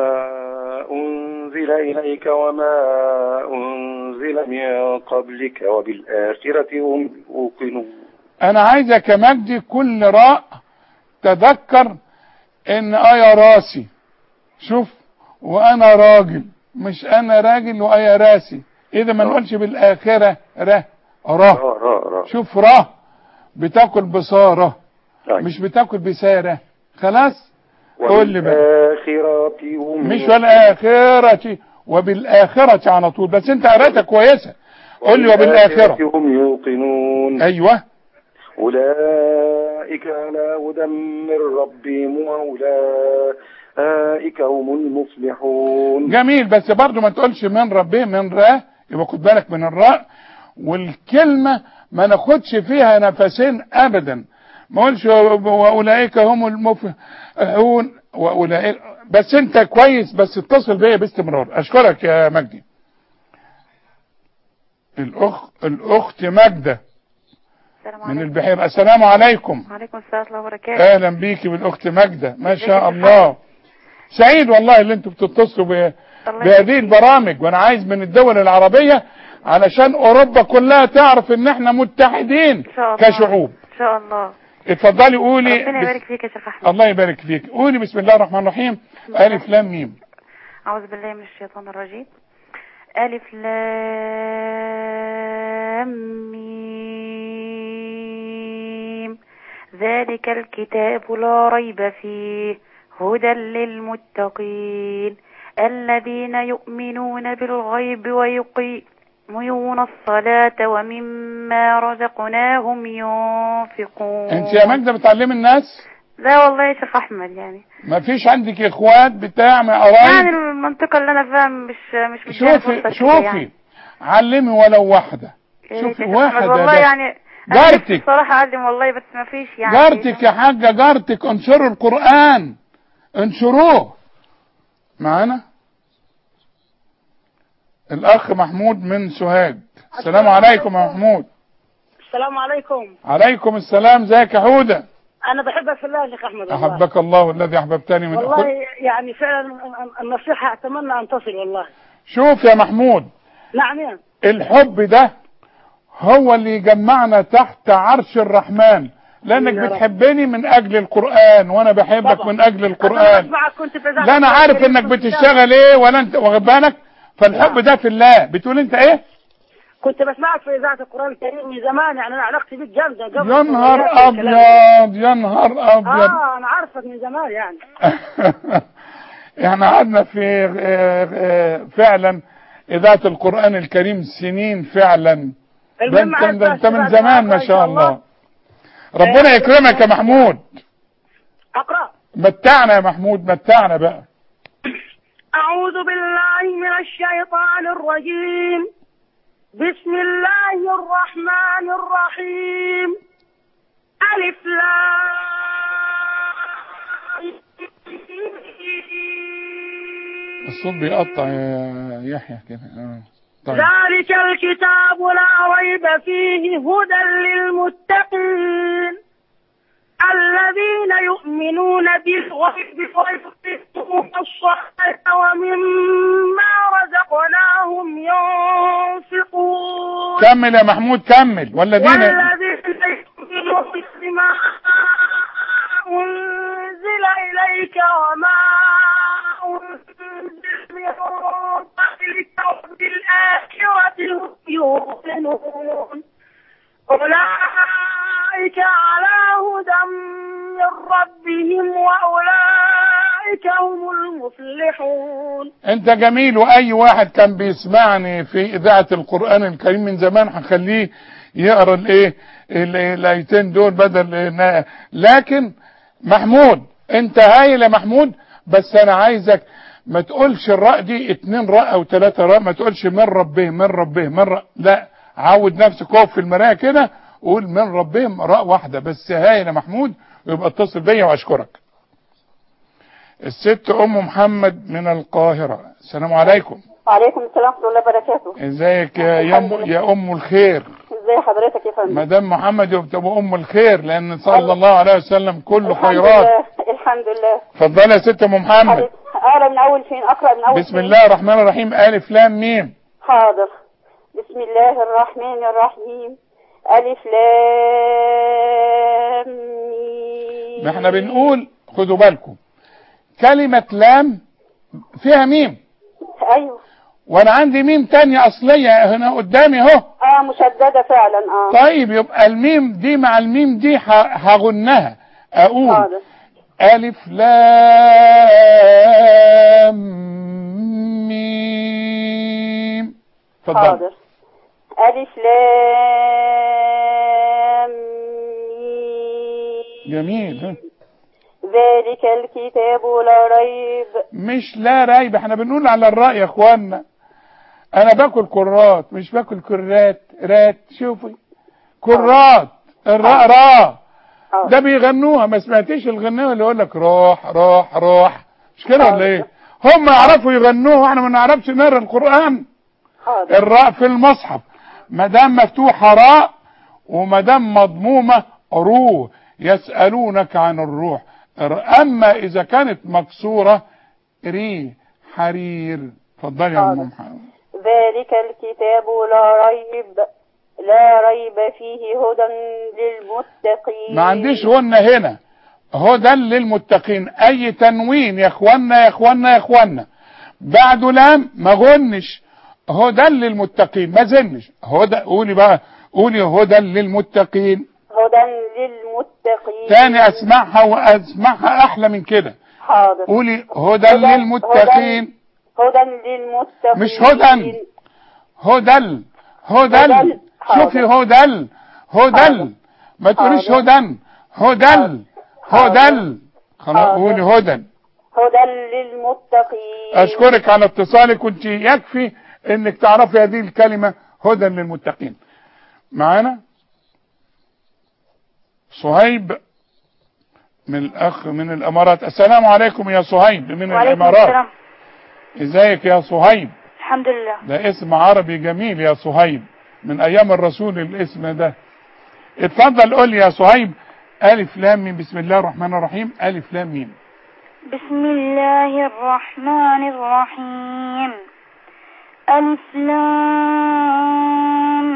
أنزل إليك وما أنزل من قبلك وبالآخرة هم يوقنون انا عايزك يا مجدي كل راء تذكر ان ايا راسي شوف وانا راجل مش انا راجل وايا راسي اذا ما نقولش بالاخره ره را ره را را شوف ره بتاكل بصاره طيب. مش بتاكل بساره خلاص قول لي بقى وبالآخرة هم مش والآخرة وبالآخرة على طول بس انت قريتها كويسة قول لي وبالآخرة هم يوقنون ايوه أولئك على هدى من ربهم وأولئك هم المفلحون جميل بس برضو ما تقولش من ربه من را يبقى خد بالك من الراء والكلمة ما ناخدش فيها نفسين ابدا ما اقولش واولئك هم المفلحون واولئك بس انت كويس بس اتصل بيا باستمرار اشكرك يا مجدي الاخت الاخت ماجده السلام من عليكم البحيره السلام عليكم وعليكم السلام ورحمة الله وبركاته اهلا بيكي بالاخت ماجده ما ازيك شاء يا الله سعيد والله اللي انتوا بتتصلوا ب- الله بهذه البرامج وانا عايز من الدول العربيه علشان اوروبا كلها تعرف ان احنا متحدين ان شاء الله كشعوب ان شاء الله اتفضلي قولي ربنا بس- يبارك فيك يا شيخ احمد الله يبارك فيك قولي بسم الله الرحمن الرحيم الف لام ميم اعوذ بالله من الشيطان الرجيم الف لام ميم ذلك الكتاب لا ريب فيه هدى للمتقين الذين يؤمنون بالغيب ويقيمون الصلاة ومما رزقناهم ينفقون انت يا ماجده بتعلمي الناس لا والله يا شيخ احمد يعني ما فيش عندك اخوات بتاع ما يعني قرايب المنطقة اللي انا فيها مش مش مديها فرصة شوفي كده شوفي يعني. علمي ولو واحده يا ريت شوفي يا شيخ أحمد، واحده والله ده. يعني أنا جارتك. نفسي الصراحة اعلم والله بس ما فيش يعني جارتك يا حاجة جارتك انشروا القرآن انشروه معانا الأخ محمود من سوهاج السلام عليكم يا محمود السلام عليكم عليكم السلام ازيك يا حودة انا بحبك في الله يا شيخ احمد والله أحبك الله الذي أحببتني من والله أخوك يعني فعلا النصيحة اتمنى ان تصل والله شوف يا محمود نعم يا الحب ده هو اللي يجمعنا تحت عرش الرحمن لأنك يا رب. بتحبني من أجل القرآن وأنا بحبك طبعا. من أجل أنا القرآن بسمعك كنت في إذاعة لا انا عارف الكريم انك كنت بتشتغل ايه ولا انت واخد بالك فالحب ده في الله بتقول انت ايه كنت بسمعك في اذاعة القرآن الكريم من زمان يعني انا علاقتي بيك جامدة قبل يا نهار الكلام. ابيض يا نهار ابيض اه انا عارفك من زمان يعني احنا قعدنا في آه، آه، فعلا اذاعه القران الكريم سنين فعلا ده المهم انت عايز ده انت بس من بعد زمان ما إن شاء الله ربنا آه، يكرمك يا محمود اقرأ متعنا يا محمود متعنا بقى أعوذ بالله من الشيطان الرجيم بسم الله الرحمن الرحيم ألف لام الصوت بيقطع يا يحيى كده آه. طيب ذلك الكتاب لا ريب فيه هدى للمتقين الذين يؤمنون بالغيب ويقيمون الصلاة ومما رزقناهم ينفقون كمل يا محمود كمل والذين والذين يؤمنون بما أنزل إليك وما أنزل من قبلك وبالآخرة هم يوقنون أولئك على هدى من ربهم وأولئك هم المفلحون انت جميل واي واحد كان بيسمعني في اذاعه القران الكريم من زمان هخليه يقرا الايه ال- الايتين دول بدل إن- لكن محمود انت هايل يا محمود بس انا عايزك ما تقولش الراء دي اتنين راء او ثلاثة راء ما تقولش من ربه من ربه من رب لا عود نفسك اقف في المرايه كده قول من ربهم راء واحده بس هايل يا محمود ويبقى اتصل بيا واشكرك الست ام محمد من القاهره السلام عليكم وعليكم السلام ورحمة الله وبركاته ازيك يا يا ام يا ام الخير ازي حضرتك يا فندم مدام محمد يبقى ام الخير لان صلى الله عليه وسلم كله الحمد خيرات لله الحمد لله اتفضلي يا ست ام محمد حبيبي اقرا من اول فين اقرا من اول بسم فين؟ الله الرحمن الرحيم الف لام ميم حاضر بسم الله الرحمن الرحيم الف لام ميم ما احنا بنقول خدوا بالكم كلمة لام فيها ميم ايوه وانا عندي ميم تانية اصلية هنا قدامي اهو اه مشددة فعلا اه طيب يبقى الميم دي مع الميم دي ه- هغنها اقول حاضر ألف لام ميم اتفضل حاضر ألف لام جميل ها. ذلك الكتاب لا ريب مش لا ريب احنا بنقول على الرأي يا اخوانا انا باكل كرات مش باكل كرات رات شوفي كرات الراء را ده بيغنوها ما سمعتيش الغناوه اللي يقول لك روح روح روح مش كده ولا ايه هم يعرفوا يغنوها واحنا ما نعرفش نقرا القران حاضر الراء في المصحف ما دام مفتوحه راء وما دام مضمومه روح يسالونك عن الروح اما اذا كانت مكسوره ري حرير اتفضلي يا ام حاضر. محمد ذلك الكتاب لا ريب لا ريب فيه هدى للمتقين ما عنديش غنة هنا هدى للمتقين اي تنوين يا اخوانا يا اخوانا يا اخوانا بعده لام ما غنش هدى للمتقين ما زنش هدى قولي بقى قولي هدى للمتقين هدى للمتقين تاني اسمعها واسمعها احلى من كده حاضر قولي هدى هدى- للمتقين هدى للمتقين مش هدى هدل هدل هدل. شوفي هدل هدل ما تقوليش حاضر. هدن هدل هدل خلاص حاضر. قولي هدن هدى للمتقين اشكرك على اتصالك وانت يكفي انك تعرفي هذه الكلمة هدى للمتقين معانا صهيب من الاخ من الامارات السلام عليكم يا صهيب من وعليكم الامارات السلام ازيك يا صهيب الحمد لله ده اسم عربي جميل يا صهيب من ايام الرسول الاسم ده اتفضل قول لي يا صهيب الف لام ميم بسم الله الرحمن الرحيم الف لام ميم بسم الله الرحمن الرحيم ألف لام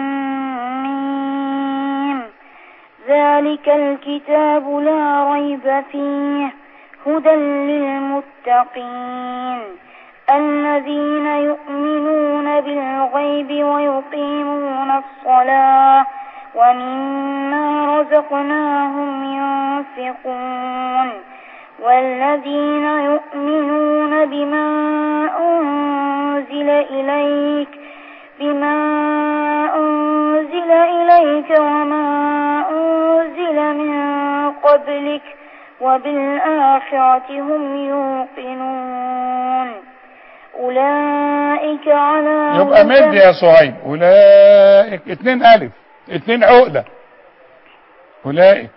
ميم ذلك الكتاب لا ريب فيه هدى للمتقين الذين يؤمنون بالغيب ويقيمون الصلاة ومما رزقناهم ينفقون والذين يؤمنون بما أنزل إليك بما أنزل إليك وما أنزل من قبلك وبالآخرة هم يوقنون أولئك على يبقى هدى مد يا صهيب اولئك اتنين الف اتنين عقدة اولئك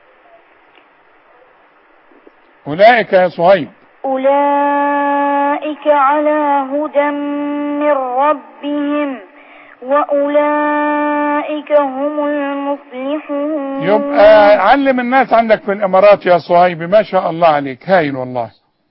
اولئك يا صهيب أولئك على هدى من ربهم وأولئك هم المفلحون يبقى علم الناس عندك في الامارات يا صهيب ما شاء الله عليك هايل والله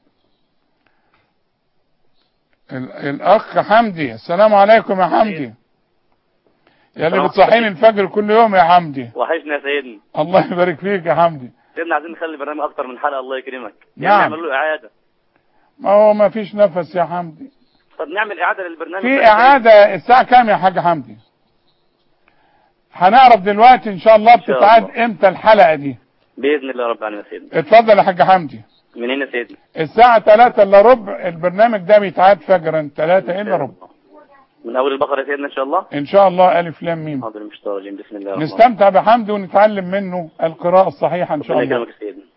ال- الاخ حمدي السلام عليكم يا حمدي يا اللي بتصحيني الفجر كل يوم يا حمدي وحشنا يا سيدنا الله يبارك فيك يا حمدي سيدنا عايزين نخلي البرنامج اكتر من حلقه الله يكرمك نعم. يعني نعمل له اعاده ما هو ما فيش نفس يا حمدي طب نعمل اعاده للبرنامج في بقى يا اعادة الساعة كام يا حاج حمدي هنعرف دلوقتي ان شاء الله إن شاء بتتعاد الله. امتى الحلقة دي سيدنا. باذن الله رب العالمين يا سيدنا اتفضل يا حاج حمدي منين يا سيدنا الساعة 3 الا ربع البرنامج ده بيتعاد فجرا 3 الا ربع من اول البقره يا سيدنا ان شاء الله ان شاء الله الف لام ميم حاضر مش طالعين بسم الله الرحمن الرحيم نستمتع بحمده ونتعلم منه القراءة الصحيحة ان شاء ربنا الله يكرمك يا سيدنا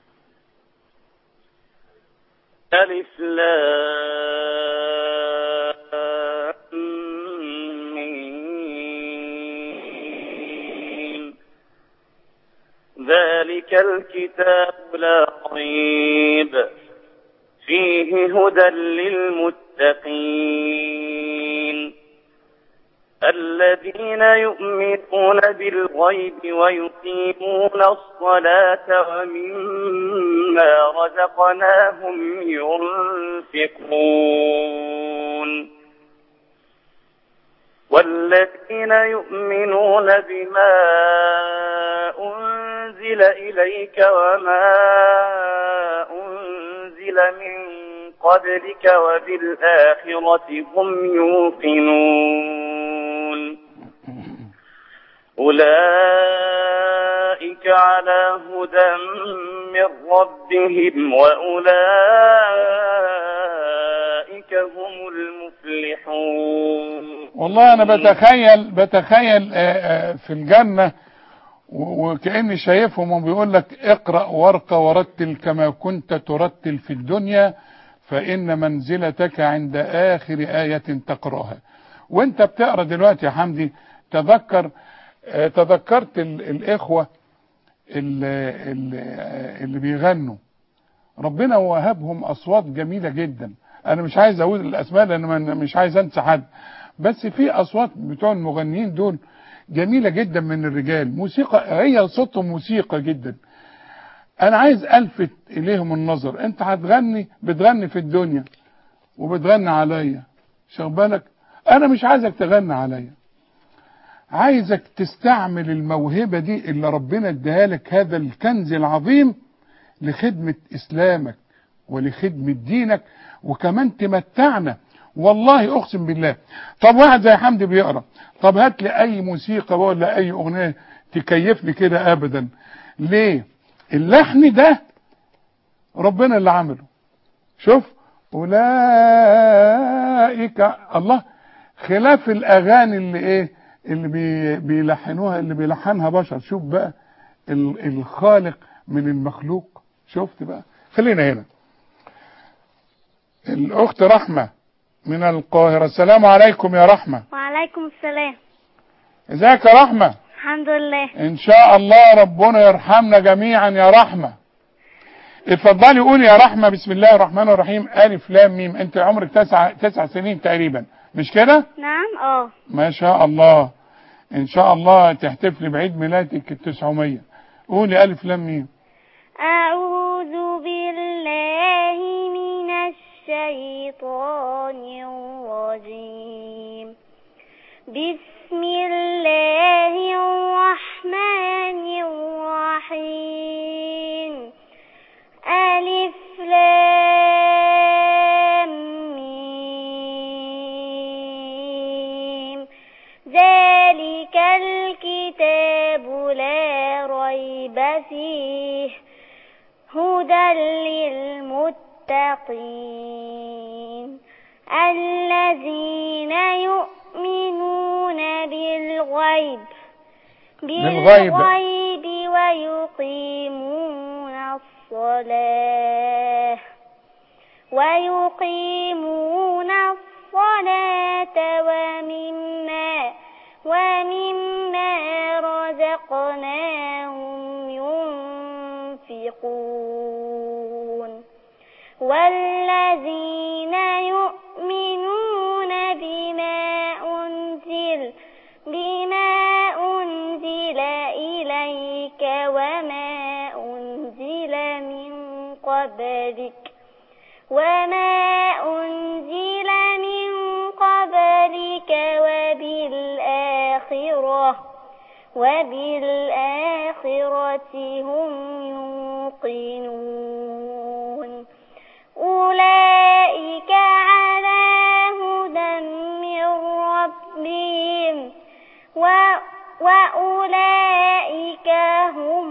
ألف لام ميم. ذلك الكتاب لا ريب فيه هدى للمتقين الذين يؤمنون بالغيب ويقيمون الصلاة ومما رزقناهم ينفقون والذين يؤمنون بما أنزل إليك وما أنزل من قبلك وبالآخرة هم يوقنون أولئك على هدى من ربهم وأولئك هم المفلحون والله انا بتخيل بتخيل آه، آه، في الجنة و- وكأني شايفهم وبيقول لك اقرأ وارقى ورتل كما كنت ترتل في الدنيا فإن منزلتك عند آخر آية تقرأها وانت بتقرأ دلوقتي يا حمدي تذكر آه، تذكرت ال- الإخوة اللي, اللي بيغنوا ربنا وهبهم أصوات جميلة جدا أنا مش عايز أقول الأسماء لأن ما- مش عايز أنسى حد بس في أصوات بتوع المغنيين دول جميلة جدا من الرجال موسيقى هي صوتهم موسيقى جدا انا عايز الفت اليهم النظر انت هتغني بتغني في الدنيا وبتغني عليا شغل بالك انا مش عايزك تغني عليا عايزك تستعمل الموهبة دي اللي ربنا اداها لك هذا الكنز العظيم لخدمة اسلامك ولخدمة دينك وكمان تمتعنا والله اقسم بالله طب واحد زي حمدي بيقرا طب هات لي اي موسيقى ولا اي اغنيه تكيفني كده ابدا ليه اللحن ده ربنا اللي عمله شوف اولئك الله خلاف الاغاني اللي ايه اللي بي بيلحنوها اللي بيلحنها بشر شوف بقى ال- الخالق من المخلوق شفت بقى خلينا هنا الاخت رحمه من القاهره السلام عليكم يا رحمه وعليكم السلام ازيك يا رحمه الحمد لله ان شاء الله ربنا يرحمنا جميعا يا رحمه اتفضلي قولي يا رحمه بسم الله الرحمن الرحيم الف لام ميم انت عمرك تسع تسع سنين تقريبا مش كده نعم اه ما شاء الله ان شاء الله تحتفلي بعيد ميلادك التسعمية قولي الف لام ميم أعوذ بالله من الشيطان الرجيم بسم الله الرحمن الرحيم ألف لام ميم ذلك الكتاب لا ريب فيه هدى للمتقين الذين يؤمنون بالغيب بالغيب. بالغيب ويقيمون الصلاة ويقيمون الصلاة ومما ومما رزقناهم ينفقون والذين يؤمنون بما أنزل بما أنزل إليك وما أنزل من قبلك وما أنزل من قبلك وبالآخرة وبالآخرة هم يوقنون أولئك على هدى من ربهم و وأولئك هم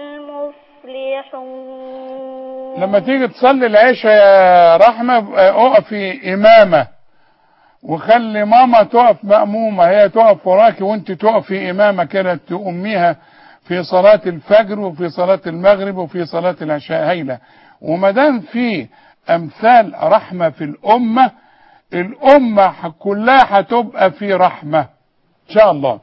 المفلحون لما تيجي تصلي العشاء يا رحمة ابقى اقفي إمامة وخلي ماما تقف مأمومة هي تقف وراكي وانت تقفي إمامة كده تأميها في صلاة الفجر وفي صلاة المغرب وفي صلاة العشاء هيلة وما دام في أمثال رحمة في الأمة الأمة كلها هتبقى في رحمة إن شاء الله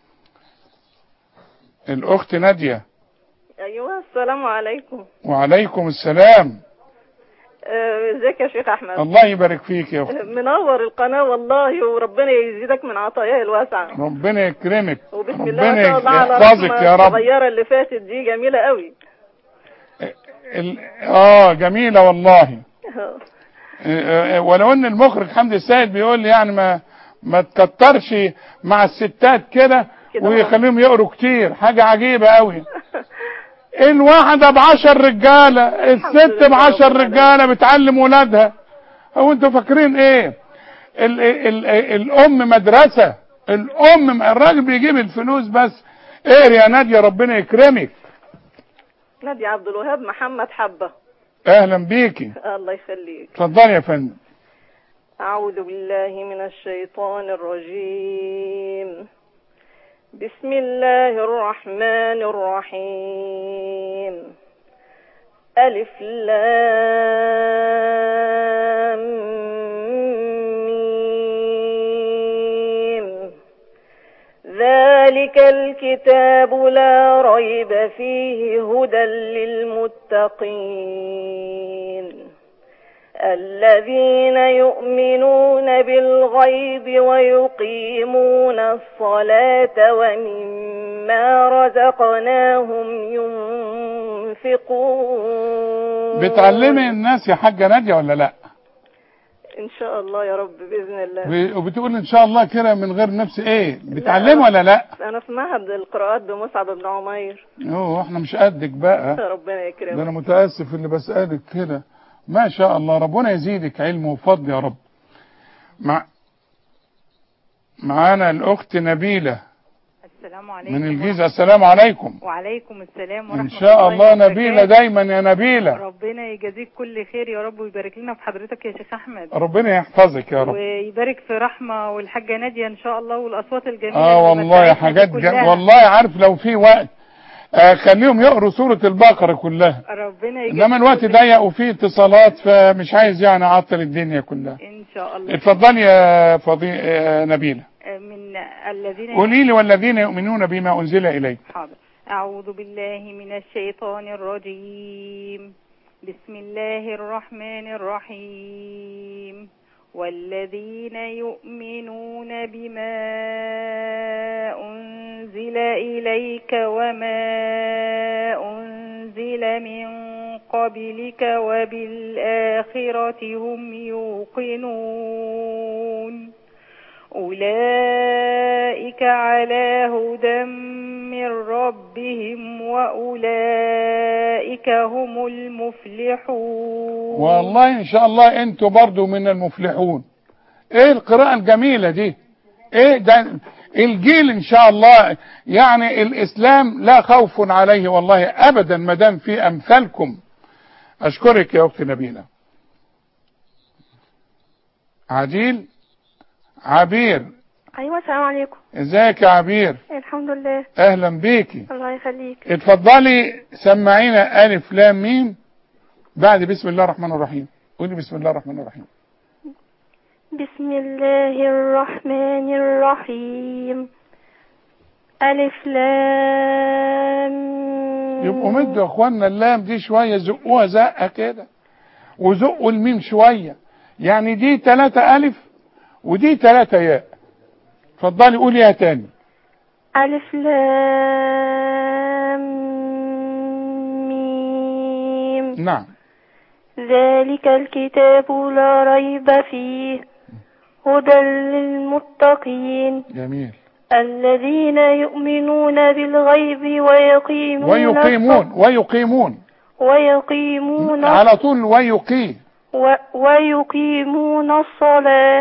الأخت نادية ايوه السلام عليكم وعليكم السلام آه، ازيك يا شيخ احمد الله يبارك فيك يا أخت آه، منور القناه والله وربنا يزيدك من عطاياه الواسعه ربنا يكرمك وبسم الله ربنا ما شاء الله على يحفظك رحمة يا رب الصغيره اللي فاتت دي جميله قوي ال- اه جميلة والله آه، آه، ولو ان المخرج حمدي السيد بيقول لي يعني ما ما تكترش مع الستات كده كده ويخليهم يقروا كتير حاجة عجيبة قوي الواحدة بعشر رجالة الست لله بعشر رب رجالة بتعلم ولادها هو انتوا فاكرين ايه ال ال ال الام مدرسة الام الراجل بيجيب الفلوس بس ايه يا نادية ربنا يكرمك نادي عبد الوهاب محمد حبه اهلا بيكي الله يخليك اتفضلي يا فندم أعوذ بالله من الشيطان الرجيم بسم الله الرحمن الرحيم ألف لام ميم ذلك الكتاب لا ريب فيه هدى للمتقين الذين يؤمنون بالغيب ويقيمون الصلاة ومما رزقناهم ينفقون بتعلمي الناس يا حاجة نادية ولا لا إن شاء الله يا رب بإذن الله ب- وبتقول ان شاء الله كده من غير نفس ايه بتعلمي ولا لا أنا في معهد القراءات بمصعب بن عمير اوه احنا مش قدك بقى ربنا ده انا يكرمك متاسف اللي بسالك كده ما شاء الله ربنا يزيدك علم وفضل يا رب مع معانا الاخت نبيله السلام عليكم من الجيزه السلام عليكم وعليكم السلام ورحمة ان شاء الله وبركاته. نبيله دايما يا نبيله ربنا يجازيك كل خير يا رب ويبارك لنا في حضرتك يا شيخ احمد ربنا يحفظك يا رب ويبارك في رحمة والحاجة نادية ان شاء الله والاصوات الجميلة اه اللي والله متعتنا حاجات دي جم... كلها. والله عارف لو في وقت آه خليهم يقروا سوره البقره كلها ربنا يجازيك انما الوقت كل ضيق وفيه اتصالات فمش عايز يعني اعطل الدنيا كلها ان شاء الله اتفضلي يا فضي... يا نبيله من الذين قولي لي والذين يؤمنون بما انزل اليك حاضر أعوذ بالله من الشيطان الرجيم بسم الله الرحمن الرحيم والذين يؤمنون بما أنزل إليك وما أنزل من قبلك وبالآخرة هم يوقنون أولئك على هدى من ربهم وأولئك هم المفلحون والله ان شاء الله انتوا برضو من المفلحون ايه القراءة الجميلة دي ايه ده الجيل ان شاء الله يعني الاسلام لا خوف عليه والله ابدا ما دام في امثالكم اشكرك يا اختي نبيلة عديل عبير ايوه السلام عليكم ازيك يا عبير الحمد لله اهلا بيكي الله يخليك اتفضلي سمعينا الف لام ميم بعد بسم الله الرحمن الرحيم قولي بسم الله الرحمن الرحيم بسم الله الرحمن الرحيم ألف لام يبقوا مدوا يا اخوانا اللام دي شوية زقوها زقة كده وزقوا الميم شوية يعني دي تلاتة ألف ودي تلاتة ياء اتفضلي قوليها تاني ألف لام ميم نعم ذلك الكتاب لا ريب فيه هدى للمتقين جميل الذين يؤمنون بالغيب ويقيمون ويقيمون ويقيمون ويقيمون على طول ويقيم و- ويقيمون الصلاة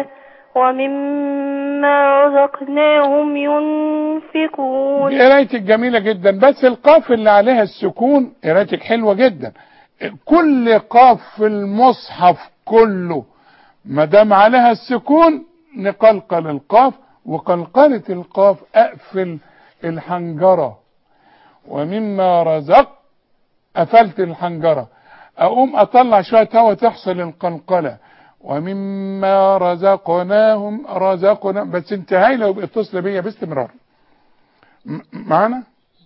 ومما رزقناهم ينفقون دي قرايتك جميلة جدا بس القاف اللي عليها السكون قرايتك حلوة جدا كل قاف في المصحف كله ما دام عليها السكون نقلقل القاف وقلقلة القاف اقفل الحنجرة ومما رزق قفلت الحنجرة اقوم اطلع شوية هوا تحصل القلقلة ومما رزقناهم رزقنا بس انت هايلة ويبقى اتصل بيا باستمرار م- معنا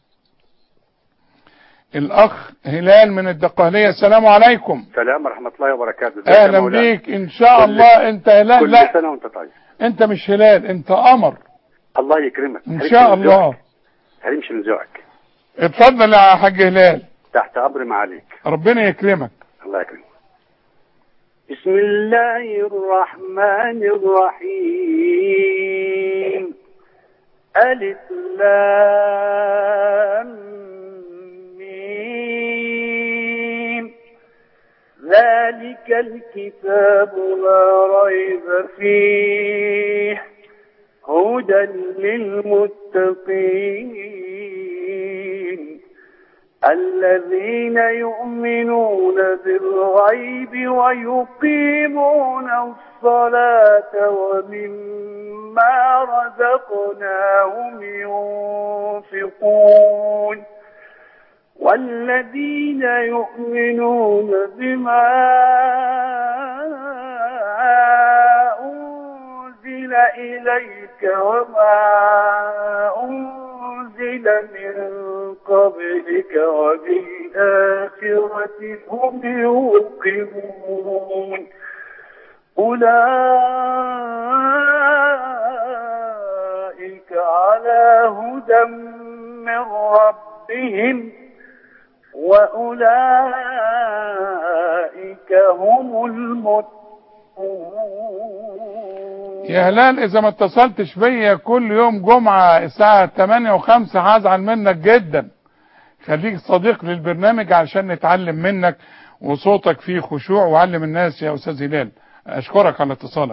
الاخ هلال من الدقهلية السلام عليكم السلام ورحمة الله وبركاته ازيك يا اهلا مولانا؟ بيك ان شاء كل- الله انت هلال كل لا سنة وانت طيب انت مش هلال انت قمر الله يكرمك ان هرمش شاء من الله ذوقك. هرمش من ذوقك اتفضل يا حاج هلال تحت أمر معاليك ربنا يكرمك الله يكرمك بسم الله الرحمن الرحيم ألف لام ميم ذلك الكتاب لا ريب فيه هدى للمتقين الذين يؤمنون بالغيب بالغيب ويقيمون الصلاة ومما رزقناهم ينفقون والذين يؤمنون بما أنزل إليك وما أنزل من قبلك وبالآخرة هم يوقنون أولئك على هدى من ربهم وأولئك هم المتقون يا هلال اذا ما اتصلتش بيا كل يوم جمعة الساعة 8 و5 هزعل منك جدا خليك صديق للبرنامج علشان نتعلم منك وصوتك فيه خشوع وعلم الناس يا استاذ هلال اشكرك على اتصالك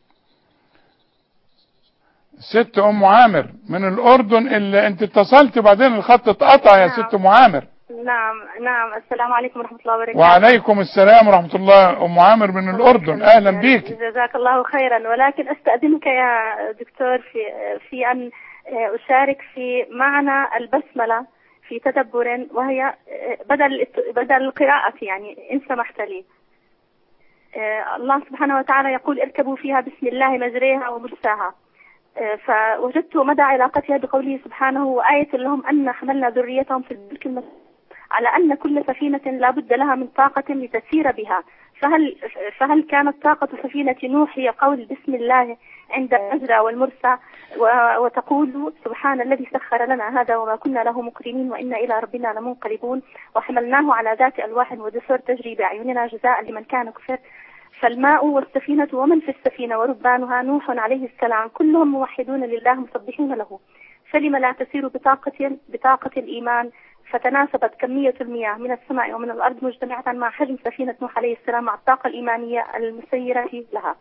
ست ام عامر من الاردن اللي انت اتصلت وبعدين الخط اتقطع يا ست ام عامر نعم نعم السلام عليكم ورحمة الله وبركاته وعليكم السلام ورحمة الله ام عامر من الاردن اهلا بيك جزاك الله خيرا ولكن استأذنك يا دكتور في في ان اشارك في معنى البسملة في تدبر وهي بدل بدل القراءة يعني ان سمحت لي الله سبحانه وتعالى يقول اركبوا فيها بسم الله مجريها ومرساها فوجدت مدى علاقتها بقوله سبحانه وآية لهم أن حملنا ذريتهم في الفلك المسجد على أن كل سفينة لا بد لها من طاقة لتسير بها فهل فهل كانت طاقة سفينة نوح هي قول بسم الله عند المجرى والمرسى وتقول سبحان الذي سخر لنا هذا وما كنا له مقرنين وإنا إلى ربنا لمنقلبون وحملناه على ذات ألواح ودسر تجري بأعيننا جزاء لمن كان كفر فالماء والسفينة ومن في السفينة وربانها نوح عليه السلام كلهم موحدون لله مسبحون له فلم لا تسير بطاقة بطاقة الإيمان فتناسبت كمية المياه من السماء ومن الأرض مجتمعة مع حجم سفينة نوح عليه السلام مع الطاقة الإيمانية المسيرة لها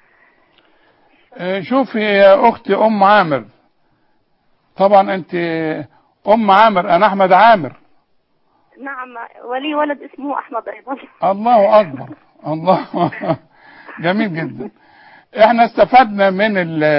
شوفي يا أختي أم عامر طبعا أنت أم عامر أنا أحمد عامر نعم ولي ولد اسمه أحمد أيضا الله أكبر الله جميل جدا احنا استفدنا من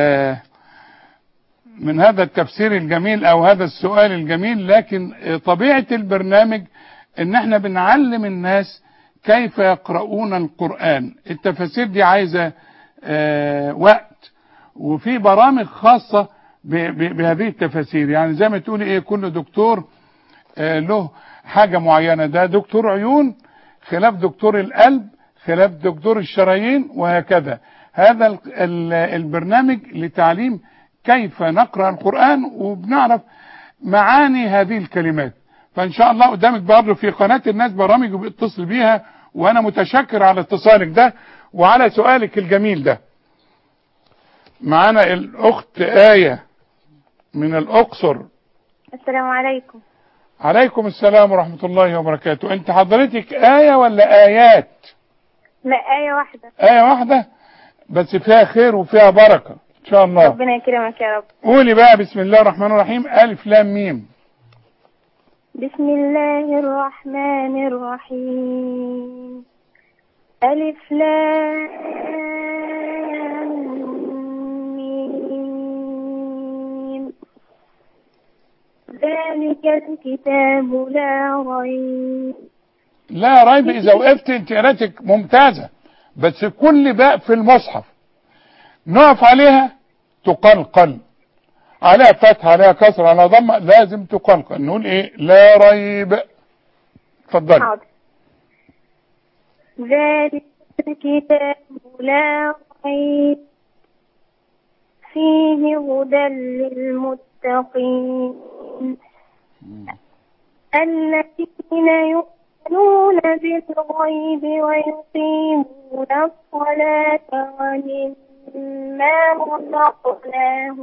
من هذا التفسير الجميل او هذا السؤال الجميل لكن طبيعة البرنامج ان احنا بنعلم الناس كيف يقرؤون القرآن التفاسير دي عايزة اه وقت وفي برامج خاصة بهذه التفاسير يعني زي ما تقولي ايه كل دكتور اه له حاجة معينة ده دكتور عيون خلاف دكتور القلب خلاف دكتور الشرايين وهكذا هذا البرنامج لتعليم كيف نقرأ القرآن وبنعرف معاني هذه الكلمات فإن شاء الله قدامك برضه في قناة الناس برامج بيتصل بيها وأنا متشكر على اتصالك ده وعلى سؤالك الجميل ده معانا الأخت آية من الأقصر السلام عليكم عليكم السلام ورحمة الله وبركاته انت حضرتك آية ولا آيات لا آية واحدة آية واحدة بس فيها خير وفيها بركة ان شاء الله ربنا يكرمك يا رب قولي بقى بسم الله الرحمن الرحيم ألف لام ميم بسم الله الرحمن الرحيم ألف لام ميم ذلك الكتاب لا ريب لا ريب إذا وقفت انت قراءتك ممتازة بس كل باء في المصحف نقف عليها تقلقل عليها فتح عليها كسر عليها ضمة لازم تقلقل نقول ايه لا ريب اتفضلي حاضر ذلك الكتاب لا ريب فيه هدى للمتقين الذين يؤمنون بالغيب ويقيمون الصلاة ومما رزقناهم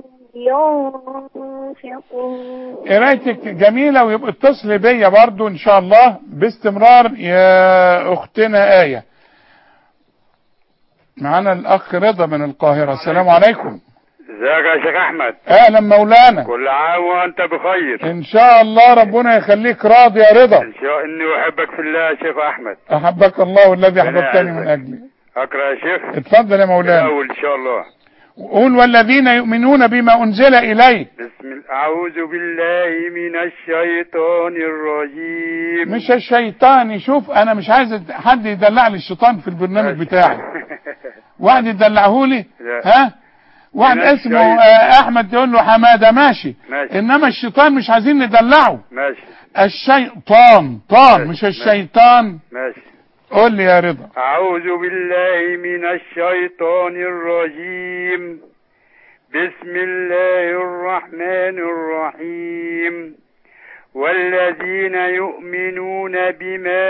ينفقون قرايتك جميلة ويبقى اتصل بيا برضو ان شاء الله باستمرار يا اختنا آية معانا الاخ رضا من القاهرة السلام عليكم ازيك يا شيخ احمد اهلا مولانا كل عام وانت بخير ان شاء الله ربنا يخليك راضي يا رضا ان شاء اني احبك في الله يا شيخ احمد احبك الله والذي ربنا احببتني من يعزك. اجلي اقرا يا شيخ اتفضل يا مولانا الاول ان شاء الله قول والذين يؤمنون بما انزل اليك بسم الله اعوذ بالله من الشيطان الرجيم مش الشيطان يشوف انا مش عايز حد يدلع لي الشيطان في البرنامج بتاعي واحد يدلعه لي لا. ها واحد من اسمه الشيطان. آه، احمد تقول له حماده ماشي ماشي. انما الشيطان مش عايزين ندلعه ماشي الشيطان طان مش ماشي. الشيطان ماشي قول لي يا رضا أعوذ بالله من الشيطان الرجيم بسم الله الرحمن الرحيم والذين يؤمنون بما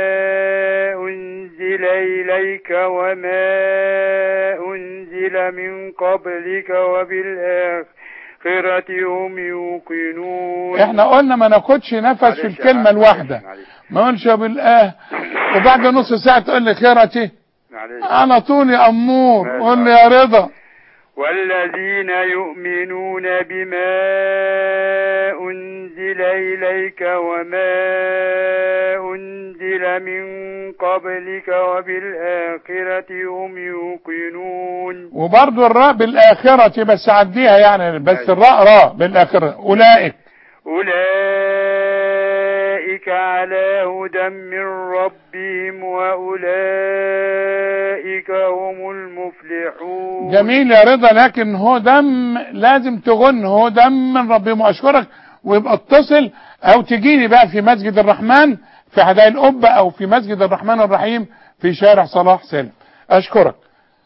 أنزل إليك وما أنزل من قبلك وبالآخرة هم يوقنون احنا قلنا ما ناخدش نفس في معلش، الكلمة معلش، الواحدة معلش. ما قلش يا بالله وبعد نص ساعة تقول لي خيرتي معلش. على طول يا امور ماشي. قول لي يا رضا والذين يؤمنون بما أنزل إليك وما أنزل من قبلك وبالآخرة هم يوقنون وبرضو الراء بالآخرة بس عديها يعني بس ماشي. الراء راء بالآخرة أولئك أولئك على هدى من ربهم وأولئك هم المفلحون جميل يا رضا لكن هو دم لازم تغن هو دم من ربهم واشكرك ويبقى اتصل او تجيني بقى في مسجد الرحمن في حدائق القبة او في مسجد الرحمن الرحيم في شارع صلاح سالم اشكرك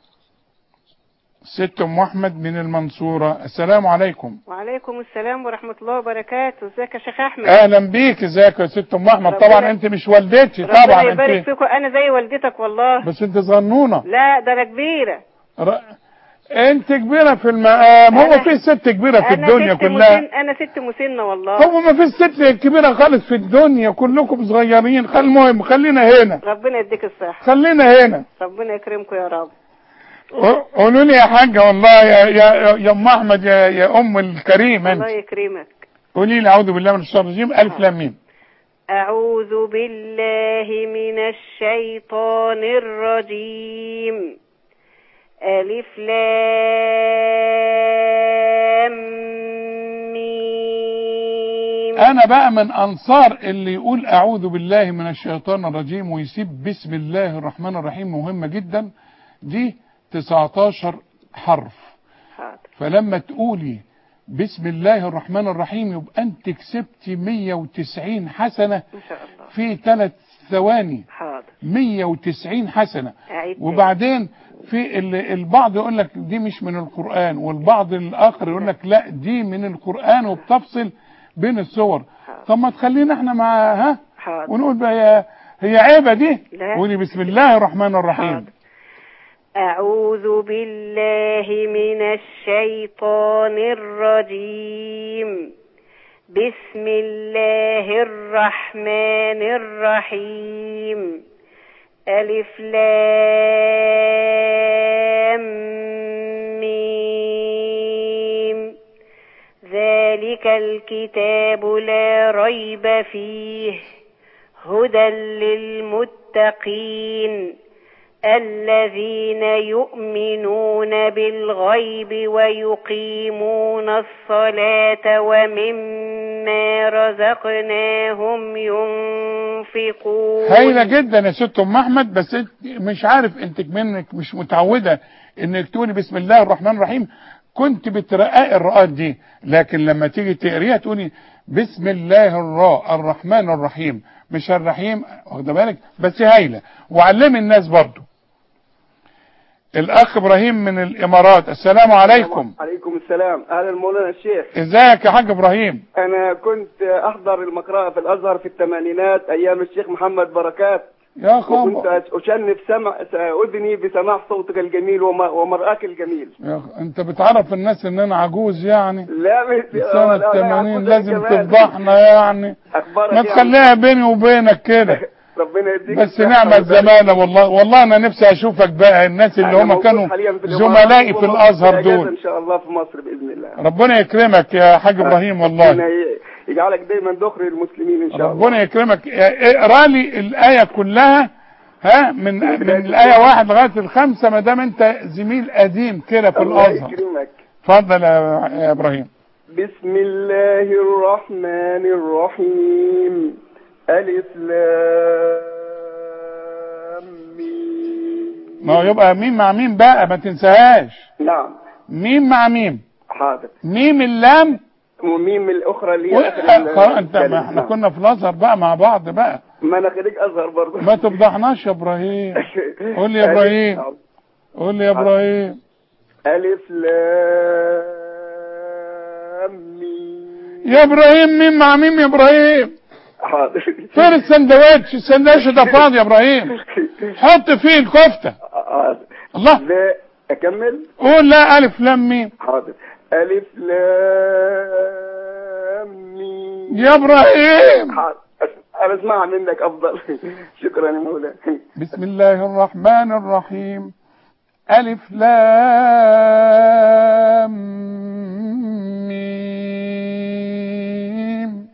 ست ام احمد من المنصورة السلام عليكم وعليكم السلام ورحمة الله وبركاته ازيك يا شيخ احمد اهلا بيك ازيك يا ست ام احمد ربنا- طبعا انت مش والدتي ربنا طبعا يبارك انت فيكم انا زي والدتك والله بس انت صغنونة لا ده انا كبيرة ر... انت كبيرة في المقام هو أنا- في ست كبيرة في انا الدنيا ست كلها مسن انا ست مسنة والله هو ما فيش ست كبيرة خالص في الدنيا كلكم صغيرين خل المهم خلينا هنا ربنا يديك الصحة خلينا هنا ربنا يكرمكم يا رب ق- قولوا لي يا حاجة والله يا يا يا ام احمد يا يا ام الكريم انت الله يكرمك قولي لي اعوذ بالله من الشيطان الرجيم الف لام ميم أعوذ بالله من الشيطان الرجيم ألف لام ميم انا بقى من انصار اللي يقول اعوذ بالله من الشيطان الرجيم ويسيب بسم الله الرحمن الرحيم مهمة جدا دي 19 حرف حاضر فلما تقولي بسم الله الرحمن الرحيم يبقى انت كسبتي 190 حسنة إن شاء الله في ثلاث ثواني حاضر 190 حسنة أعيد تاني. وبعدين في ال- البعض يقول لك دي مش من القرآن والبعض الآخر يقول لك لا دي من القرآن وبتفصل بين الصور طب ما تخلينا احنا مع ها حاضر ونقول بقى هي- هي عيبة دي لا. قولي بسم الله الرحمن الرحيم حاضر. أعوذ بالله من الشيطان الرجيم بسم الله الرحمن الرحيم ألف لام ميم ذلك الكتاب لا ريب فيه هدى للمتقين الذين يؤمنون بالغيب ويقيمون الصلاة ومما رزقناهم ينفقون هايلة جدا يا ست ام احمد بس انت مش عارف انت منك مش متعودة انك تقولي بسم الله الرحمن الرحيم كنت بترققي الرقات دي لكن لما تيجي تقريها تقولي بسم الله الراء الرحمن الرحيم مش الرحيم واخده بالك بس هايلة وعلمي الناس برضو الاخ ابراهيم من الامارات السلام عليكم عليكم السلام اهلا مولانا الشيخ ازيك يا حاج ابراهيم انا كنت احضر المقرأة في الازهر في الثمانينات ايام الشيخ محمد بركات يا خبر وكنت اشنف سمع اذني بسماع صوتك الجميل وم- ومرآك الجميل يا أخ- انت بتعرف الناس ان انا عجوز يعني لا مش سنة لا، لا، 80 عجوز لازم كمان. تفضحنا يعني اخبارك ما إيه يا تخليها بيني وبينك كده ربنا يديك بس الصحة نعمة ويبارك زمانة والله والله انا نفسي اشوفك بقى الناس اللي أنا هم موجود كانوا حالياً في الإمارات زملائي في وموجود الازهر أجازة دول ان شاء الله في مصر باذن الله ربنا يكرمك يا حاج ابراهيم ربنا والله ي- يجعلك دايما ذخر المسلمين ان شاء الله ربنا يكرمك اقرا لي الايه كلها ها من من الايه واحد لغايه الخمسه ما دام انت زميل قديم كده في الله الازهر يكرمك اتفضل يا يا ابراهيم بسم الله الرحمن الرحيم ألف لام ميم ما هو يبقى ميم مع ميم بقى ما تنساهاش نعم ميم مع ميم حاضر ميم اللام وميم الأخرى اللي و- هي آخر خلاص انت ما الكلمة. احنا نعم. كنا في الازهر بقى مع بعض بقى ما أنا خريج أزهر برضه ما تفضحناش يا ابراهيم قول لي يا ابراهيم قول لي يا ابراهيم ألف لام ميم يا ابراهيم ميم مع ميم يا ابراهيم حاضر فين السندوتش السندوتش ده فاضي يا ابراهيم حط فيه الكفته حاضر الله لا أكمل قول لا الف لام ميم حاضر ألف لام ميم يا ابراهيم حاضر أنا أسمعها منك أفضل شكرا يا مولانا بسم الله الرحمن الرحيم ألف لام ميم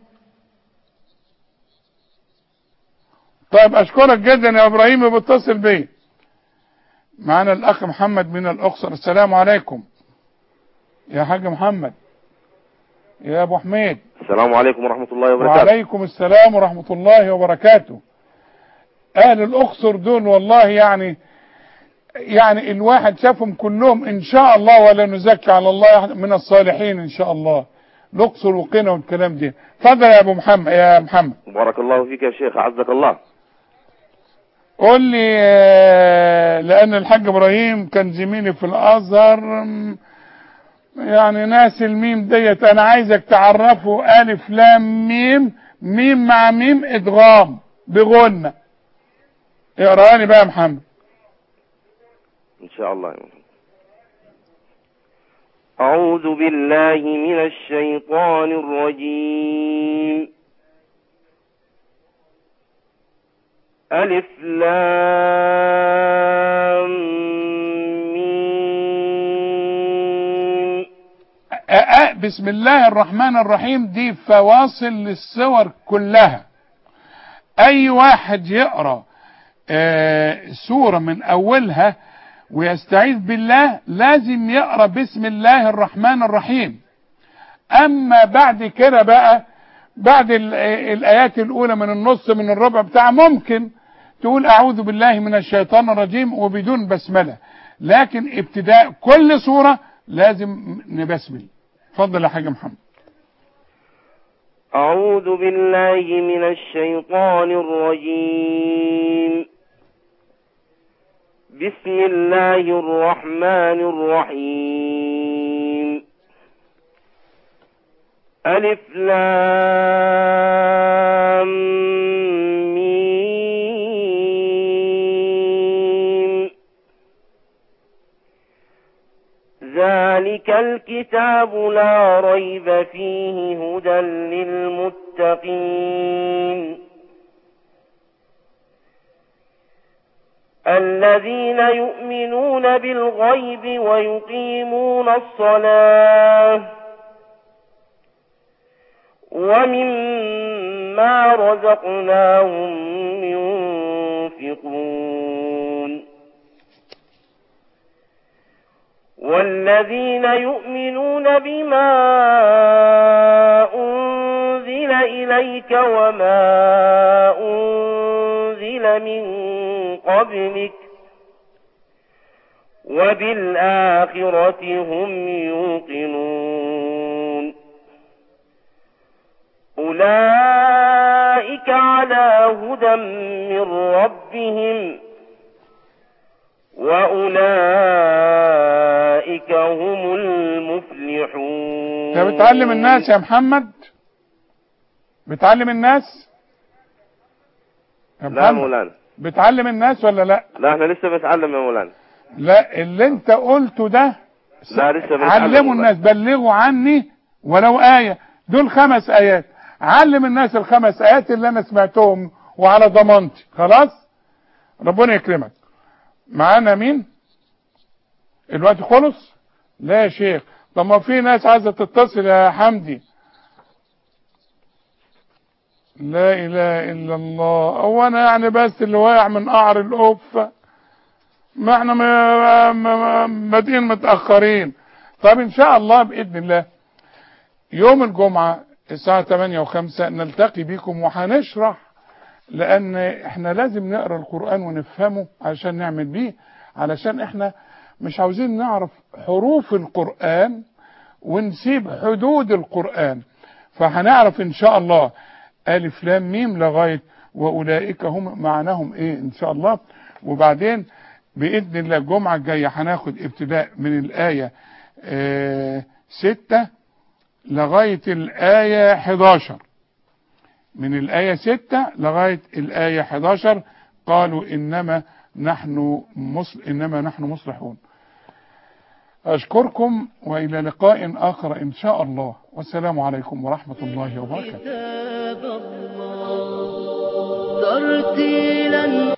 طيب أشكرك جدا يا إبراهيم بتصل بي معنا الأخ محمد من الأقصر السلام عليكم يا حاج محمد يا أبو حميد السلام عليكم ورحمة الله وبركاته وعليكم السلام ورحمة الله وبركاته أهل الأقصر دول والله يعني يعني الواحد شافهم كلهم إن شاء الله ولا نزكي على الله أحد من الصالحين إن شاء الله الأقصر وقنا والكلام ده اتفضل يا أبو محمد يا محمد بارك الله فيك يا شيخ أعزك الله قول لي آه، لأن الحاج إبراهيم كان زميلي في الأزهر م، يعني ناس الميم ديت أنا عايزك تعرفه ألف لام ميم ميم مع ميم إدغام بغنة اقرأ لي بقى يا محمد إن شاء الله يا محمد. أعوذ بالله من الشيطان الرجيم ألف لام ميم أ- أ- بسم الله الرحمن الرحيم دي فواصل للسور كلها اي واحد يقرا آه، سوره من اولها ويستعيذ بالله لازم يقرا بسم الله الرحمن الرحيم اما بعد كده بقى بعد ال- الايات الاولى من النص من الربع بتاع ممكن تقول اعوذ بالله من الشيطان الرجيم وبدون بسمله لكن ابتداء كل سوره لازم نبسمل اتفضل يا حاج محمد أعوذ بالله من الشيطان الرجيم بسم الله الرحمن الرحيم ألف لام ميم ذلك الكتاب لا ريب فيه هدى للمتقين الذين يؤمنون بالغيب ويقيمون الصلاة ومما رزقناهم ينفقون والذين يؤمنون بما أنزل إليك وما أنزل من قبلك وبالآخرة هم يوقنون أولئك على هدى من ربهم وأولئك هم المفلحون انت بتعلم الناس يا محمد بتعلم الناس يا لا محمد مولانا بتعلم الناس ولا لا لا احنا لسه بنتعلم يا مولانا لا اللي انت قلته ده لا لسه بنتعلم علموا والله. الناس بلغوا عني ولو آية دول خمس آيات علم الناس الخمس آيات اللي أنا سمعتهم وعلى ضمانتي خلاص ربنا يكرمك معانا مين الوقت خلص لا يا شيخ طب ما في ناس عايزه تتصل يا حمدي لا اله الا الله هو انا يعني بس اللي واقع من قعر القفه ما احنا م- م- م- بادئين متاخرين طب ان شاء الله باذن الله يوم الجمعه الساعه 8 و5 نلتقي بكم وهنشرح لان احنا لازم نقرا القران ونفهمه علشان نعمل بيه علشان احنا مش عاوزين نعرف حروف القران ونسيب حدود القران فهنعرف ان شاء الله الف لام ميم لغايه واولئك هم معناهم ايه ان شاء الله وبعدين باذن الله الجمعه الجايه هناخد ابتداء من الايه آه ستة لغايه الايه 11 من الآية 6 لغاية الآية 11 قالوا إنما نحن مصل إنما نحن مصلحون أشكركم وإلى لقاء آخر إن شاء الله والسلام عليكم ورحمة الله وبركاته كتاب الله ترتيلا